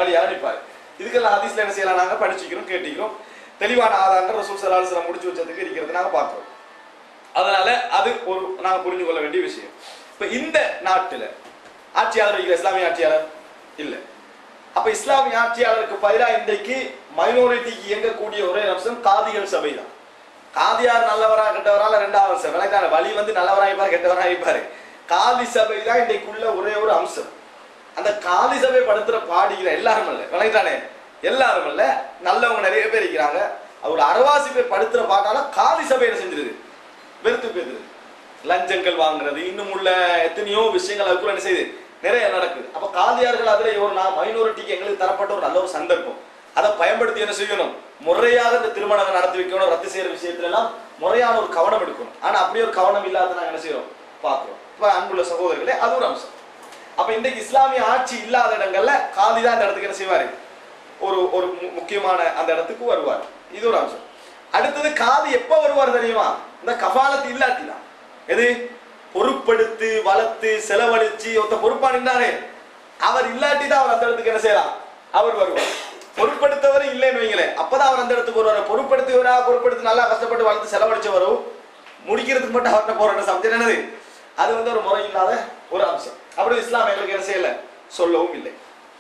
வழியாக நிற்பார் இதுக்கெல்லாம் ஹதீஸ்ல என்ன செய்யலாம் நாங்க படிச்சுக்கிறோம் கேட்டிக்கிறோம் தெளிவான ஆதாரங்கள் ரசூல் சலாஹ் சில முடிச்சு வச்சதுக்கு இருக்கிறது நாங்க பார்க்கிறோம் அதனால அது ஒரு நாங்க புரிஞ்சு கொள்ள வேண்டிய விஷயம் இப்ப இந்த நாட்டுல ஆட்சியாளர் இருக்கிற இஸ்லாமிய ஆட்சியாளர் இல்ல அப்ப இஸ்லாமிய ஆட்சியாளருக்கு பதிலாக இன்றைக்கு மைனாரிட்டிக்கு இயங்கக்கூடிய ஒரே அம்சம் காதிகள் சபை தான் காதியார் நல்லவரா கெட்டவரால ரெண்டாவது அம்சம் விளக்கான வழி வந்து நல்லவரா இருப்பார் கெட்டவரா இருப்பாரு காதி சபை தான் இன்றைக்குள்ள ஒரே ஒரு அம்சம் அந்த காதி சபை படுத்துற பாடிக்கிற எல்லாரும் இல்ல விளங்கிட்டானே எல்லாரும் இல்ல நல்லவங்க நிறைய பேர் இருக்கிறாங்க அவர் அரவாசி பேர் படுத்துற பாட்டால காதி சபையில செஞ்சிருது வெறுத்து போயிருது லஞ்சங்கள் வாங்குறது இன்னும் உள்ள எத்தனையோ விஷயங்கள் அதுக்குள்ள என்ன செய்யுது நிறைய நடக்குது அப்ப காதியார்கள் அதுல ஒரு நான் மைனாரிட்டிக்கு எங்களுக்கு தரப்பட்ட ஒரு நல்ல ஒரு சந்தர்ப்பம் அதை பயன்படுத்தி என்ன செய்யணும் முறையாக இந்த திருமணங்கள் நடத்தி வைக்கணும் ரத்து செய்யற விஷயத்துல எல்லாம் முறையான ஒரு கவனம் எடுக்கணும் ஆனா அப்படி ஒரு கவனம் இல்லாத நாங்க என்ன செய்யறோம் பாக்குறோம் இப்ப அன்புள்ள சகோதரர்களே அது ஒரு அம்சம் அப்ப இன்றைக்கு இஸ்லாமிய ஆட்சி இல்லாத இடங்கள்ல காதி தான் இந்த இடத்துக்கு என்ன செய்வாரு ஒரு ஒரு மு- முக்கியமான அந்த இடத்துக்கு வருவார் இது ஒரு அம்சம் அடுத்தது காது எப்ப வருவார் தெரியுமா இந்த கபாலத்து இல்லாட்டி தான் எது பொறுப்படுத்து வளர்த்து செலவழிச்சு ஒருத்த பொறுப்பா நின்றாரே அவர் இல்லாட்டி தான் அவர் அந்த இடத்துக்கு என்ன செய்யலாம் அவர் வருவார் பொறுப்படுத்தவர் இல்லைன்னு வைங்களேன் அப்பதான் அவர் அந்த இடத்துக்கு வருவார் பொறுப்படுத்துவரா பொறுப்படுத்தி நல்லா கஷ்டப்பட்டு வளர்த்து செலவழிச்சவரும் முடிக்கிறதுக்கு மட்டும் அவர்கிட்ட போற சப்ஜெக்ட் என்னது அது வந்து ஒரு முறை இல்லாத ஒரு அம்சம் அப்படி இஸ்லாம் எங்களுக்கு என்ன செய்யல சொல்லவும் இல்லை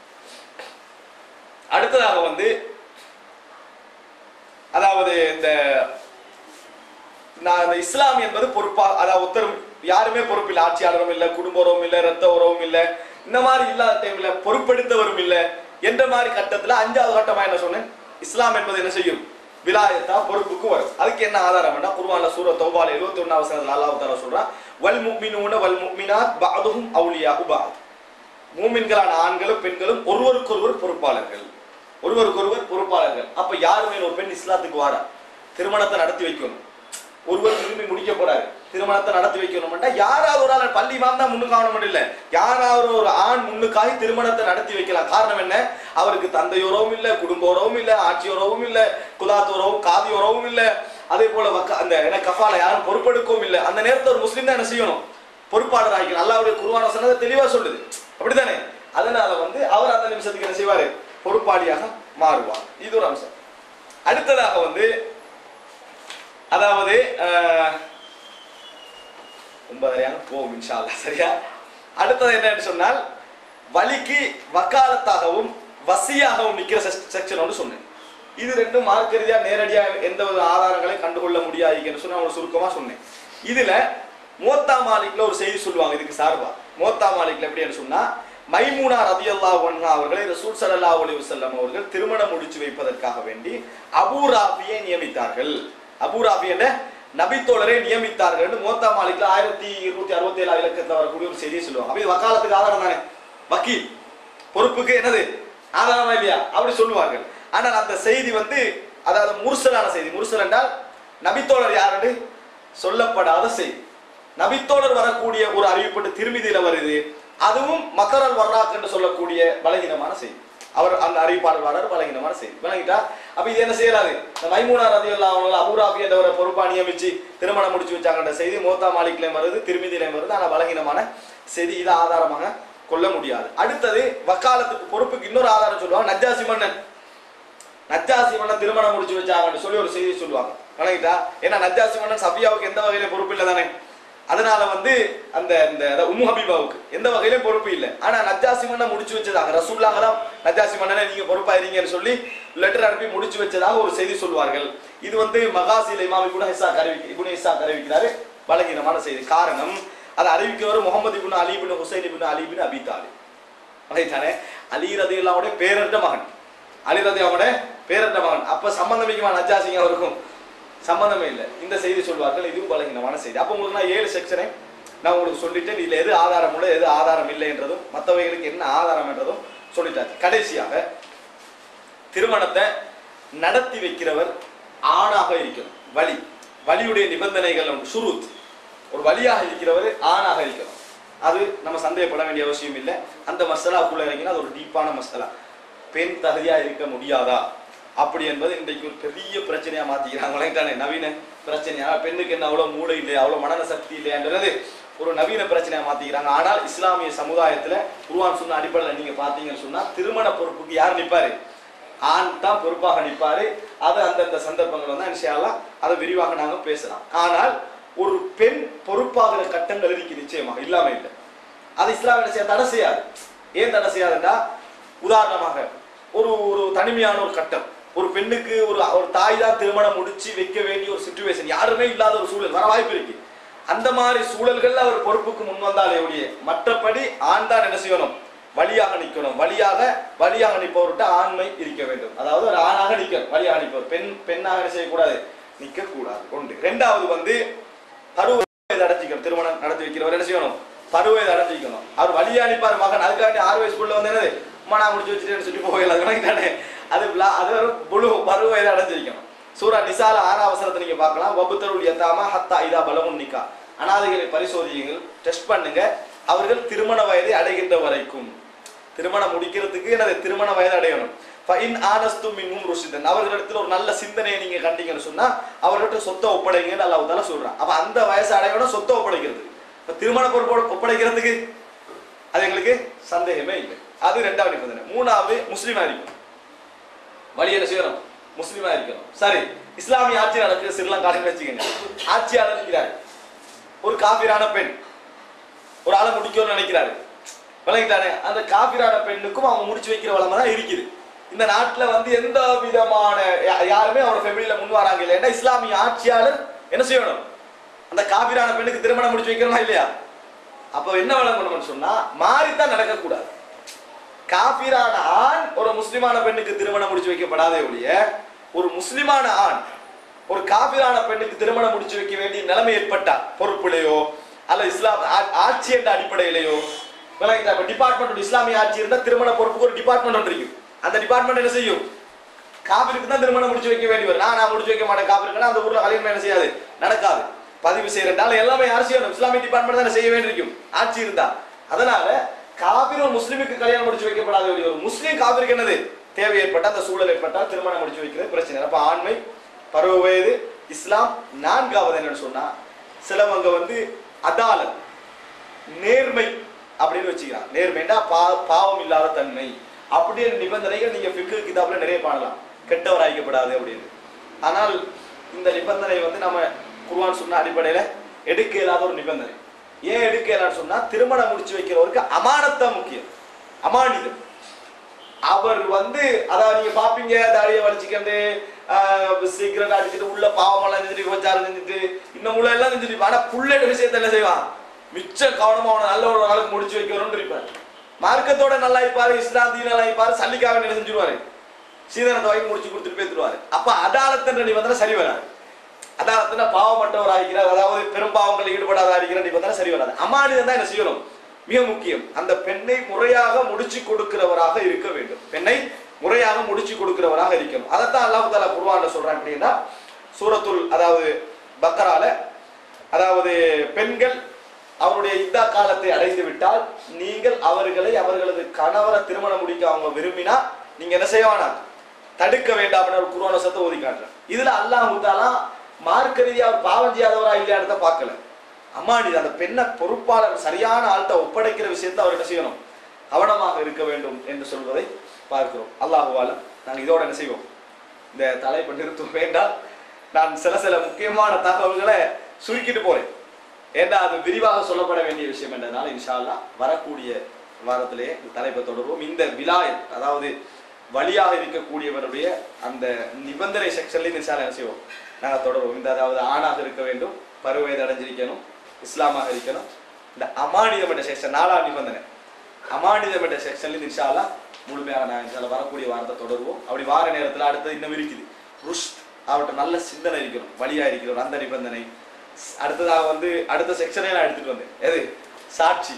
அடுத்ததாக வந்து அதாவது இந்த நான் இந்த இஸ்லாம் என்பது பொறுப்பா அதாவது ஒருத்தர் யாருமே பொறுப்பு இல்லை ஆட்சியாளரும் இல்லை குடும்ப உறவும் இல்லை ரத்த உறவும் இல்லை இந்த மாதிரி இல்லாத டைம்ல பொறுப்பெடுத்தவரும் இல்லை என்ற மாதிரி கட்டத்துல அஞ்சாவது கட்டமா என்ன சொன்னேன் இஸ்லாம் என்பது என்ன செய்யும் விலாயத்தா பொறுப்புக்கு வரும் அதுக்கு என்ன ஆதாரம்னா குர்ஆன்ல சூரா தௌபால 71 வசனத்துல அல்லாஹ் தஆலா சொல்றான் வல் முஃமினூன வல் முஃமினாத் பஅதுஹும் அவுலியாஉ பஅத் மூமின்களான ஆண்களும் பெண்களும் ஒருவருக்கொருவர் பொறுப்பாளர்கள் ஒருவருக்கொருவர் பொறுப்பாளர்கள் அப்ப யாருமே ஒரு பெண் இஸ்லாத்துக்கு வாடா திருமணத்தை நடத்தி வைக்கணும் ஒருவர் திரும்பி முடிக்க போறாரு திருமணத்தை நடத்தி வைக்கணும்னா யாராவது ஒரு ஆள் பள்ளி மாம் தான் முன்னுக்கு ஆகணும் இல்ல யாராவது ஒரு ஆண் முன்னுக்காகி திருமணத்தை நடத்தி வைக்கலாம் காரணம் என்ன அவருக்கு தந்தை உறவும் இல்ல குடும்ப உறவும் இல்ல ஆட்சி உறவும் இல்ல குலாத்து உறவும் காதி உறவும் இல்ல அதே போல வக்க- அந்த என்ன கஃபால யாரும் பொறுப்பெடுக்கவும் இல்ல அந்த நேரத்துல ஒரு முஸ்லீம் தான் என்ன செய்யணும் பொறுப்பாளர் ஆகிக்கணும் அல்லாவுடைய குருவான வசனத்தை தெளிவா சொல்லுது அப்படித்தானே அதனால வந்து அவர் அந்த நிமிஷத்துக்கு என்ன செய்வாரு பொறுப்பாளியாக மாறுவார் இது ஒரு அம்சம் அடுத்ததாக வந்து அதாவது அஹ், ஒன்பதரையாக போகும் இன்ஷா அல்லாஹ் சரியா அடுத்தது என்னன்னு சொன்னால் வலிக்கு வக்காலத்தாகவும் வசியாகவும் நிக்கிற செக்ஷன் ஒன்று சொன்னேன் இது ரெண்டும் மார்க்க ரீதியா நேரடியா எந்த ஒரு ஆதாரங்களையும் கண்டுகொள்ள முடியாதுன்னு சொன்னா அவனை சுருக்கமா சொன்னேன் இதுல மோத்தா மாலிக்ல ஒரு செய்தி சொல்லுவாங்க இதுக்கு சார்பா மோத்தா மாலிக்ல எப்படின்னு சொன்னா மைமூனா ரதியல்லாஹு அன்ஹா அவர்களை ரசூல் ஸல்லல்லாஹு அலைஹி வஸல்லம் அவர்கள் திருமணம் முடிச்சு வைப்பதற்காக வேண்டி அபூ ராபியை நியமித்தார்கள் அபூ ராபி என்ற நபித்தோழரை நியமித்தார்கள் மோத்தா மாலிக்ல ஆயிரத்தி இருநூத்தி அறுபத்தி ஏழாம் இலக்கத்துல வரக்கூடிய ஒரு செய்தியை சொல்லுவாங்க அப்ப இது வக்காலத்துக்கு ஆதாரம் தானே வக்கீல் பொறுப்புக்கு என்னது ஆதாரமா இல்லையா அப்படி சொல்லுவார்கள் ஆனால் அந்த செய்தி வந்து அதாவது முர்சலான செய்தி முர்சல் என்றால் நபித்தோழர் யாருன்னு சொல்லப்படாத செய்தி நபித்தோழர் வரக்கூடிய ஒரு அறிவிப்பு திருமிதியில வருது அதுவும் மக்கரல் வர்றாக் என்று சொல்லக்கூடிய பலகீனமான செய்தி அவர் அந்த அறிவிப்பாளர் வரார் பலகீனமான செய்தி விளங்கிட்டா அப்ப இது என்ன செய்யறாரு இந்த மைமூனா ரதியுல்லா அவங்க அபுராபி என்றவரை பொறுப்பா நியமிச்சு திருமணம் முடிச்சு வச்சாங்கன்ற செய்தி மோத்தா மாலிக்லயும் வருது திருமிதியிலையும் வருது ஆனா பலகீனமான செய்தி இதை ஆதாரமாக கொள்ள முடியாது அடுத்தது வக்காலத்துக்கு பொறுப்புக்கு இன்னொரு ஆதாரம் சொல்லுவாங்க நஜ்ஜாசி மன்னன் நஜ்ஜாசி மன்னன் திருமணம் முடிச்சு வச்சாங்கன்னு சொல்லி ஒரு செய்தி சொல்லுவாங்க வணங்கிட்டா ஏன்னா நஜ்ஜாசி மன்னன் சபியாவுக்கு எந்த வகையில பொறுப்பு இல்லை தானே அதனால வந்து அந்த இந்த அதாவது உம்மு ஹபீபாவுக்கு எந்த வகையிலும் பொறுப்பு இல்லை ஆனா நஜ்ஜாசி மன்னன் முடிச்சு வச்சதாக ரசூல்லாங்க தான் நஜ்ஜாசி மன்னனை நீங்க பொறுப்பாயிருங்கன்னு சொல்லி லெட்டர் அனுப்பி முடிச்சு வச்சதாக ஒரு செய்தி சொல்வார்கள் இது வந்து மகாசில இமாம் இபுன் ஹிசா அறிவிக்க இபுன் ஹிசா அறிவிக்கிறாரு பலகீனமான செய்தி காரணம் அதை அறிவிக்கிறவர் முகமது இபுன் அலி இபுன் ஹுசைன் இபுன் அலி இபுன் அபி தாலிப் வகைத்தானே அலி ரதி அல்லாவுடைய பேரண்ட மகன் அலி ரதி அவனோட பேரண்ட மகன் அப்ப சம்பந்தமிக்குமா நஜாசிங்க அவருக்கும் சம்பந்தமே இல்லை இந்த செய்தி சொல்வார்கள் இதுவும் பலகீனமான செய்தி அப்போ உங்களுக்கு நான் ஏழு செக்ஷனை நான் உங்களுக்கு சொல்லிட்டேன் இதுல எது ஆதாரம் உள்ள எது ஆதாரம் இல்லை என்றதும் மற்றவைகளுக்கு என்ன ஆதாரம் என்றதும் சொல்லிட்டாச்சு கடைசியாக திருமணத்தை நடத்தி வைக்கிறவர் ஆணாக இருக்கணும் வழி வலியுடைய நிபந்தனைகள் உண்டு. சுருத் ஒரு வழியாக இருக்கிறவர் ஆணாக இருக்கணும் அது நம்ம சந்தேகப்பட வேண்டிய அவசியம் இல்லை அந்த மசாலாக்குள்ள இறங்கினா அது ஒரு டீப்பான மசாலா பெண் தகுதியா இருக்க முடியாதா அப்படி என்பது இன்றைக்கு ஒரு பெரிய பிரச்சனையா மாத்திக்கிறாங்க வழங்கிட்டானே நவீன பிரச்சனையா பெண்ணுக்கு என்ன அவ்வளவு மூளை இல்லை அவ்வளவு மனன சக்தி இல்லைன்றது ஒரு நவீன பிரச்சனையா மாத்திக்கிறாங்க ஆனால் இஸ்லாமிய சமுதாயத்துல குர்ஆன் சொன்ன அடிப்படையில் நீங்க பாத்தீங்கன்னு சொன்னா திருமண பொறுப்புக்கு யார் நிப்பாரு ஆண் தான் பொறுப்பாக நிற்பாரு அது அந்தந்த சந்தர்ப்பங்கள் வந்து இன்ஷால்லா அதை விரிவாக நாங்க பேசலாம் ஆனால் ஒரு பெண் பொறுப்பாகிற கட்டங்கள் இருக்கு நிச்சயமாக இல்லாம இல்லை அது இஸ்லாம் என்ன செய்ய தடை செய்யாது ஏன் தடை செய்யாதுன்னா உதாரணமாக ஒரு ஒரு தனிமையான ஒரு கட்டம் ஒரு பெண்ணுக்கு ஒரு ஒரு தாய் தான் திருமணம் முடிச்சு வைக்க வேண்டிய ஒரு சுச்சுவேஷன் யாருமே இல்லாத ஒரு சூழல் வர வாய்ப்பு இருக்கு அந்த மாதிரி சூழல்கள்ல அவர் பொறுப்புக்கு முன் வந்தாலே ஒழிய மற்றபடி ஆண் தான் என்ன செய்யணும் வழியாக நிற்கணும் வழியாக வழியாக நிற்பவர்கிட்ட ஆண்மை இருக்க வேண்டும் அதாவது ஒரு ஆணாக நிற்கணும் வழியாக நிற்பவர் பெண் பெண்ணாக என்ன செய்யக்கூடாது நிற்க கூடாது ஒன்று ரெண்டாவது வந்து பருவ வயது அடைஞ்சிக்கணும் திருமணம் நடத்தி வைக்கிறவர் என்ன செய்யணும் பருவ வயது அடைஞ்சிக்கணும் அவர் வழியா அனுப்பார் மகன் அதுக்காண்டி ஆறு வயசு புள்ள வந்து என்னது அம்மா நான் முடிச்சு வச்சுட்டேன்னு சொல்லி போகல அது தானே அது விழா- அது ஒரு புழு பருவ வயது அடைஞ்சிருக்கணும் சூரா நிசால ஆறாம் அவசரத்தை நீங்க பார்க்கலாம் வபுத்தருள் எத்தாம ஹத்தா இதா பலமுன் நிக்கா அனாதைகளை பரிசோதியுங்கள் டெஸ்ட் பண்ணுங்க அவர்கள் திருமண வயதை அடைகின்ற வரைக்கும் திருமணம் முடிக்கிறதுக்கு எனது திருமண வயது அடையணும் ஃபைன் ஆனஸ்தும் மின்னும் ருஷிதன் அவர்களிடத்தில் ஒரு நல்ல சிந்தனையை நீங்க கண்டீங்கன்னு சொன்னா அவர்கிட்ட சொத்தை ஒப்படைங்கன்னு அல்லாஹ் தால சொல்றான் அப்ப அந்த வயசு அடையணும் சொத்தை ஒப்படைக்கிறது இப்ப திருமண பொறுப்போடு ஒப்படைக்கிறதுக்கு அது எங்களுக்கு சந்தேகமே இல்லை அது ரெண்டாவது நிபந்தனை மூணாவது முஸ்லீமா இருக்கணும் வழி என்ன செய்யணும் முஸ்லீமா இருக்கணும் சரி இஸ்லாமிய ஆட்சி நடக்குது ஸ்ரீலங்கான்னு வச்சுக்கோங்க ஆட்சியாளர் இருக்கிறார் ஒரு காபிரான பெண் ஒரு ஆளை முடிக்கணும்னு நினைக்கிறாரு விளங்கிட்டானே அந்த காபிரான பெண்ணுக்கும் அவங்க முடிச்சு வைக்கிற வளமை தான் இருக்குது இந்த நாட்டுல வந்து எந்த விதமான யா- யாருமே அவரோட ஃபேமிலியில முன் வராங்க இல்லையா இஸ்லாமிய ஆட்சியாளர் என்ன செய்யணும் அந்த காபிரான பெண்ணுக்கு திருமணம் முடிச்சு வைக்கணுமா இல்லையா அப்ப என்ன வழங்கணும்னு சொன்னா மாறித்தான் நடக்கக்கூடாது காபிரான ஆண் ஒரு முஸ்லிமான பெண்ணுக்கு திருமணம் முடிச்சு வைக்கப்படாதே ஒழிய ஒரு முஸ்லிமான ஆண் ஒரு காபிரான பெண்ணுக்கு திருமணம் முடிச்சு வைக்க வேண்டிய நிலைமை ஏற்பட்டா பொறுப்புலையோ அல்ல இஸ்லாம் ஆ- ஆட்சி என்ற அடிப்படையிலையோ விளங்கிட்டா இப்ப டிபார்ட்மெண்ட் இஸ்லாமிய ஆட்சி இருந்தா திருமண பொறுப்புக்கு ஒரு டிபார்ட்மெண்ட் ஒன்று இருக்கும் அந்த டிபார்ட்மெண்ட் என்ன செய்யும் காபிருக்கு தான் திருமணம் முடிச்சு வைக்க வேண்டி வரும் நான் நான் முடிச்சு வைக்க மாட்டேன் காபிருக்குன்னா அந்த ஊர்ல கல்யாணம் என்ன செய்யாது நடக்காது பதிவு செய்யறதால எல்லாமே யார் செய்யணும் இஸ்லாமிய டிபார்ட்மெண்ட் தானே செய்ய வேண்டியிருக்கும் ஆட்சி இருந்தா அதனால காபிர் ஒரு முஸ்லிமுக்கு கல்யாணம் முடிச்சு வைக்கப்படாத ஒரு ஒரு முஸ்லீம் காபிருக்கு என்னது தேவை ஏற்பட்டால் அந்த சூழல் ஏற்பட்டால் திருமணம் முடிச்சு வைக்கிறது பிரச்சனை அப்ப ஆண்மை பருவ வயது இஸ்லாம் நான்காவது என்னன்னு சொன்னா சிலவங்க வந்து அதாலத் நேர்மை அப்படின்னு வச்சுக்கிறான் நேர்மைன்னா பா பாவம் இல்லாத தன்மை அப்படின்ற நிபந்தனைகள் நீங்க ஃபிக்கு கிதாப்ல நிறைய பாடலாம் கெட்டவர் ஆகிக்கப்படாது அப்படின்னு ஆனால் இந்த நிபந்தனை வந்து நம்ம குர்ஆன் சொன்ன அடிப்படையில எடுக்க இயலாத ஒரு நிபந்தனை ஏன் எடுக்க இயலான்னு சொன்னா திருமணம் முடிச்சு வைக்கிறவருக்கு அமானத்தான் முக்கியம் அமானிதம் அவர் வந்து அதாவது நீங்க பாப்பீங்க தாடியை வலிச்சுக்கிட்டு சீக்கிரம் அடிச்சுட்டு உள்ள பாவமெல்லாம் செஞ்சுட்டு விபச்சாரம் செஞ்சுட்டு இன்னும் உள்ள எல்லாம் செஞ்சுட்டு ஆனா புள்ளட விஷயத்த என்ன செய்வான் மிச்ச கவனமா அவனை நல்ல ஒரு நாளுக்கு முடிச்சு வைக்கணும்னு இருப்பார் மார்க்கத்தோட நல்லா இருப்பாரு இஸ்லாம் தீன் நல்லா இருப்பாரு சல்லிக்காக என்ன செஞ்சுருவாரு சீதனத்தை வாங்கி முடிச்சு கொடுத்துட்டு போயிருவாரு அப்ப அதாலத்தன்ற நிபந்தனை சரி வராது அதாலத்துல பாவமற்றவர் ஆகிறார் அதாவது பெரும்பாவங்களில் ஈடுபடாத இருக்கிற நிபந்தனை சரி வராது அமானிதம் தான் என்ன செய்யணும் மிக முக்கியம் அந்த பெண்ணை முறையாக முடிச்சு கொடுக்கிறவராக இருக்க வேண்டும் பெண்ணை முறையாக முடிச்சு கொடுக்கிறவராக இருக்கணும் அதைத்தான் அல்லாஹ் தாலா குர்ஆன்ல சொல்றான் அப்படின்னா சூரத்துல் அதாவது பக்கரால அதாவது பெண்கள் அவருடைய இத்தா காலத்தை அடைந்து விட்டால் நீங்கள் அவர்களை அவர்களது கணவரை திருமணம் முடிக்க அவங்க விரும்பினா நீங்க என்ன செய்ய வேணாம் தடுக்க வேண்டாம் அப்படின்னு ஒரு குர்ஆன் வசனத்தை ஓதி காட்டுறேன் இதுல அல்லாஹ் தாலா மார்க்க ரீதியா அவர் பாவம் செய்யாதவரா இல்லையான்றத பார்க்கல அம்மாடி அந்த பெண்ணை பொறுப்பாளர் சரியான ஆள்கிட்ட ஒப்படைக்கிற விஷயத்தை அவர் என்ன செய்யணும் கவனமாக இருக்க வேண்டும் என்று சொல்வதை பார்க்கிறோம் அல்லாஹுவால நாங்கள் இதோட என்ன செய்வோம் இந்த தலைப்பை நிறுத்த வேண்டாம் நான் சில சில முக்கியமான தகவல்களை சுருக்கிட்டு போறேன் ஏன்னா அது விரிவாக சொல்லப்பட வேண்டிய விஷயம் என்றதுனால இன்ஷா அல்லாஹ் வரக்கூடிய வாரத்திலேயே இந்த தலைப்பை தொடர்வோம் இந்த விலாயத் அதாவது வழியாக இருக்கக்கூடியவருடைய அந்த நிபந்தனை செக்ஷன்லேயும் இன்ஷா அல்லாஹ் என்ன செய்வோம் நாங்கள் தொடர்வோம் இந்த அதாவது ஆணாக இருக்க வேண்டும் பருவயது அடைஞ்சிருக்கணும் இஸ்லாமாக இருக்கணும் இந்த அமானிதம் என்ற செக்ஷன் நாலாம் நிபந்தனை அமானிதம் என்ற செக்ஷன்லேருந்து இன்ஷா அல்லாஹ் முழுமையாக நான் இன்ஷா அல்லாஹ் வரக்கூடிய வாரத்தை தொடருவோம் அப்படி வார நேரத்தில் அடுத்தது இன்னும் இருக்குது ருஷ்த் அவர்கிட்ட நல்ல சிந்தனை இருக்கணும் வழியா இருக்கிறோம் அந்த நிபந்தனை ஸ்- அடுத்ததாக வந்து அடுத்த செக்ஷனே நான் எடுத்துட்டு வந்தேன் எது சாட்சி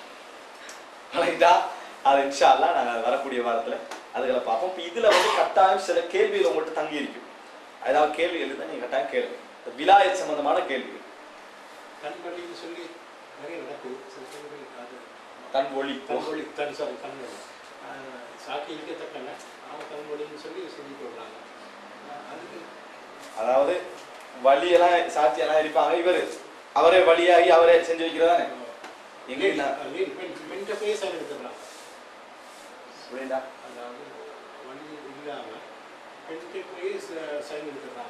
வழங்கிட்டா அது இன்ஷா அல்லாஹ் நாங்கள் வரக்கூடிய வாரத்தில் அதுகளை பார்ப்போம் இப்போ இதில் வந்து கட்டாயம் சில கேள்விகள் உங்கள்கிட்ட தங்கி இருக்கும் ஏதாவது கேள்வி எழுத நீங்கள் கட்டாயம் கேளுங்க இந்த விலாயத் சம்பந்தமான கேள்வி கண் வலின்னு சொல்லி நிறைய நடக்குது சில பேர்கள் அது தன் ஒளி கண் வலி கண் சாரி கண் வலி ஆஹ் சாக்கி இருக்கத்தக்கன அவங்க கண் வலின்னு சொல்லி செஞ்சுட்டு வர்றாங்க ஆஹ் அதுக்கு அதாவது வழியெல்லாம் சாட்சியெல்லாம் இருப்பாங்க இவர் அவரே வழியாகி அவரே செஞ்சு வைக்கிறதானே எங்க இல்ல மென்ட போய் சைன் எடுத்துக்கலாம் அப்படின்டா அதாவது வழி இல்லாமல் பெண்கிட்ட போய் சைன் எடுத்துக்கிறாங்க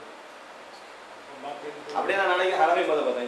அப்படியே நான் நினைக்கிறேன் ஹனவி மத பார்த்தேன்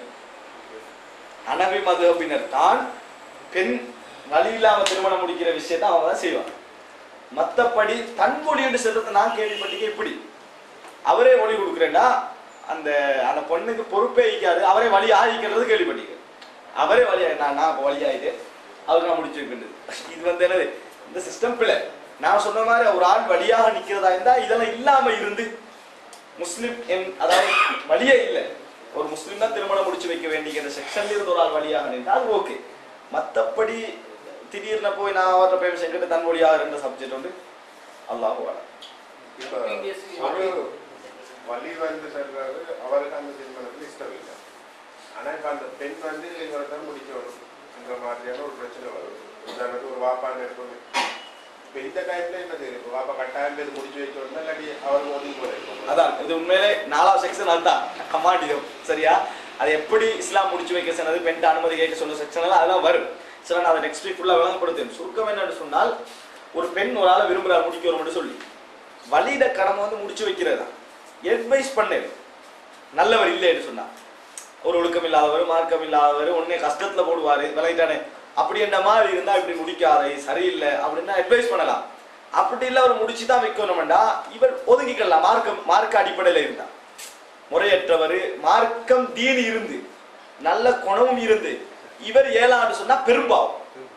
ஹனவி மதபினர் தான் பெண் வழி இல்லாம திருமணம் முடிக்கிற விஷயத்தை அவங்க தான் செய்வாங்க மத்தபடி தன் மொழி என்று சொல்றதை நான் கேள்விப்பட்டிருக்கேன் இப்படி அவரே மொழி கொடுக்குறேன்னா அந்த அந்த பொண்ணுக்கு பொறுப்பே வைக்காது அவரே வழி ஆகிக்கிறது கேள்விப்பட்டிருக்கேன் அவரே வழி நான் நான் வழி ஆயிட்டு அவருக்கு நான் முடிச்சு வைக்கின்றது இது வந்து என்னது இந்த சிஸ்டம் பிள்ளை நான் சொன்ன மாதிரி ஒரு ஆள் வழியாக நிக்கிறதா இருந்தா இதெல்லாம் இல்லாம இருந்து முஸ்லிம் என் அதாவது வழியே இல்லை ஒரு முஸ்லிம் தான் திருமணம் முடிச்சு வைக்க வேண்டிய அந்த செக்ஷன்ல இருந்து ஒரு ஆள் வழியாக நின்றா அது ஓகே மத்தபடி திடீர்னு போய் நான் அவர்கிட்ட பெர்மிஷன் கேட்டு தன் வழியாக இருந்த சப்ஜெக்ட் வந்து அல்லாஹ் இப்ப ஒரு வலி வந்து சொல்றாரு அவருக்கு அந்த திருமணத்தில் இஷ்டம் இல்லை ஆனா இப்ப அந்த பெண் வந்து இவரை தான் முடிக்கணும் இந்த மாதிரியான ஒரு பிரச்சனை வரும் உதாரணத்துக்கு ஒரு வாப்பான்னு இருக்கும் இப்ப இந்த டைம்ல என்ன செய்யுது இப்ப வாப்பா கட்டாயம் இது முடிச்சு வைக்கணும் இல்லாட்டி அவர் ஒதுங்கி போயிருக்கும் அதான் இது உண்மையிலே நாலாவது செக்ஷன் அதுதான் கமாண்டியம் சரியா அது எப்படி இஸ்லாம் முடிச்சு வைக்க சொன்னது பெண் அனுமதி கேட்க சொன்ன செக்ஷன் எல்லாம் அதெல்லாம் வரும் சரி நான் அதை நெக்ஸ்ட் வீக் ஃபுல்லாக விளங்கப்படுத்தேன் சுருக்கம் என்னன்னு சொன்னால் ஒரு பெண் ஒரு ஆளை விரும்புகிறார் முடிக்கணும்னு சொல்லி வழியிட கடமை வந்து முடிச்சு வைக்கிறது தான் அட்வைஸ் பண்ணேன் நல்லவர் இல்லைன்னு சொன்னா ஒரு ஒழுக்கம் இல்லாதவர் மார்க்கம் இல்லாதவர் உடனே கஷ்டத்துல போடுவாரு விளையிட்டானே அப்படி என்ற மாதிரி இருந்தா இப்படி முடிக்காதே சரியில்லை அப்படின்னா அட்வைஸ் பண்ணலாம் அப்படி இல்லை அவர் முடிச்சு தான் வைக்கணும்டா இவர் ஒதுங்கிக்கலாம் மார்க்கம் மார்க்க அடிப்படையில இருந்தா முறையற்றவர் மார்க்கம் தீனி இருந்து நல்ல குணமும் இருந்து இவர் ஏழாண்டு சொன்னா பெரும்பாவம்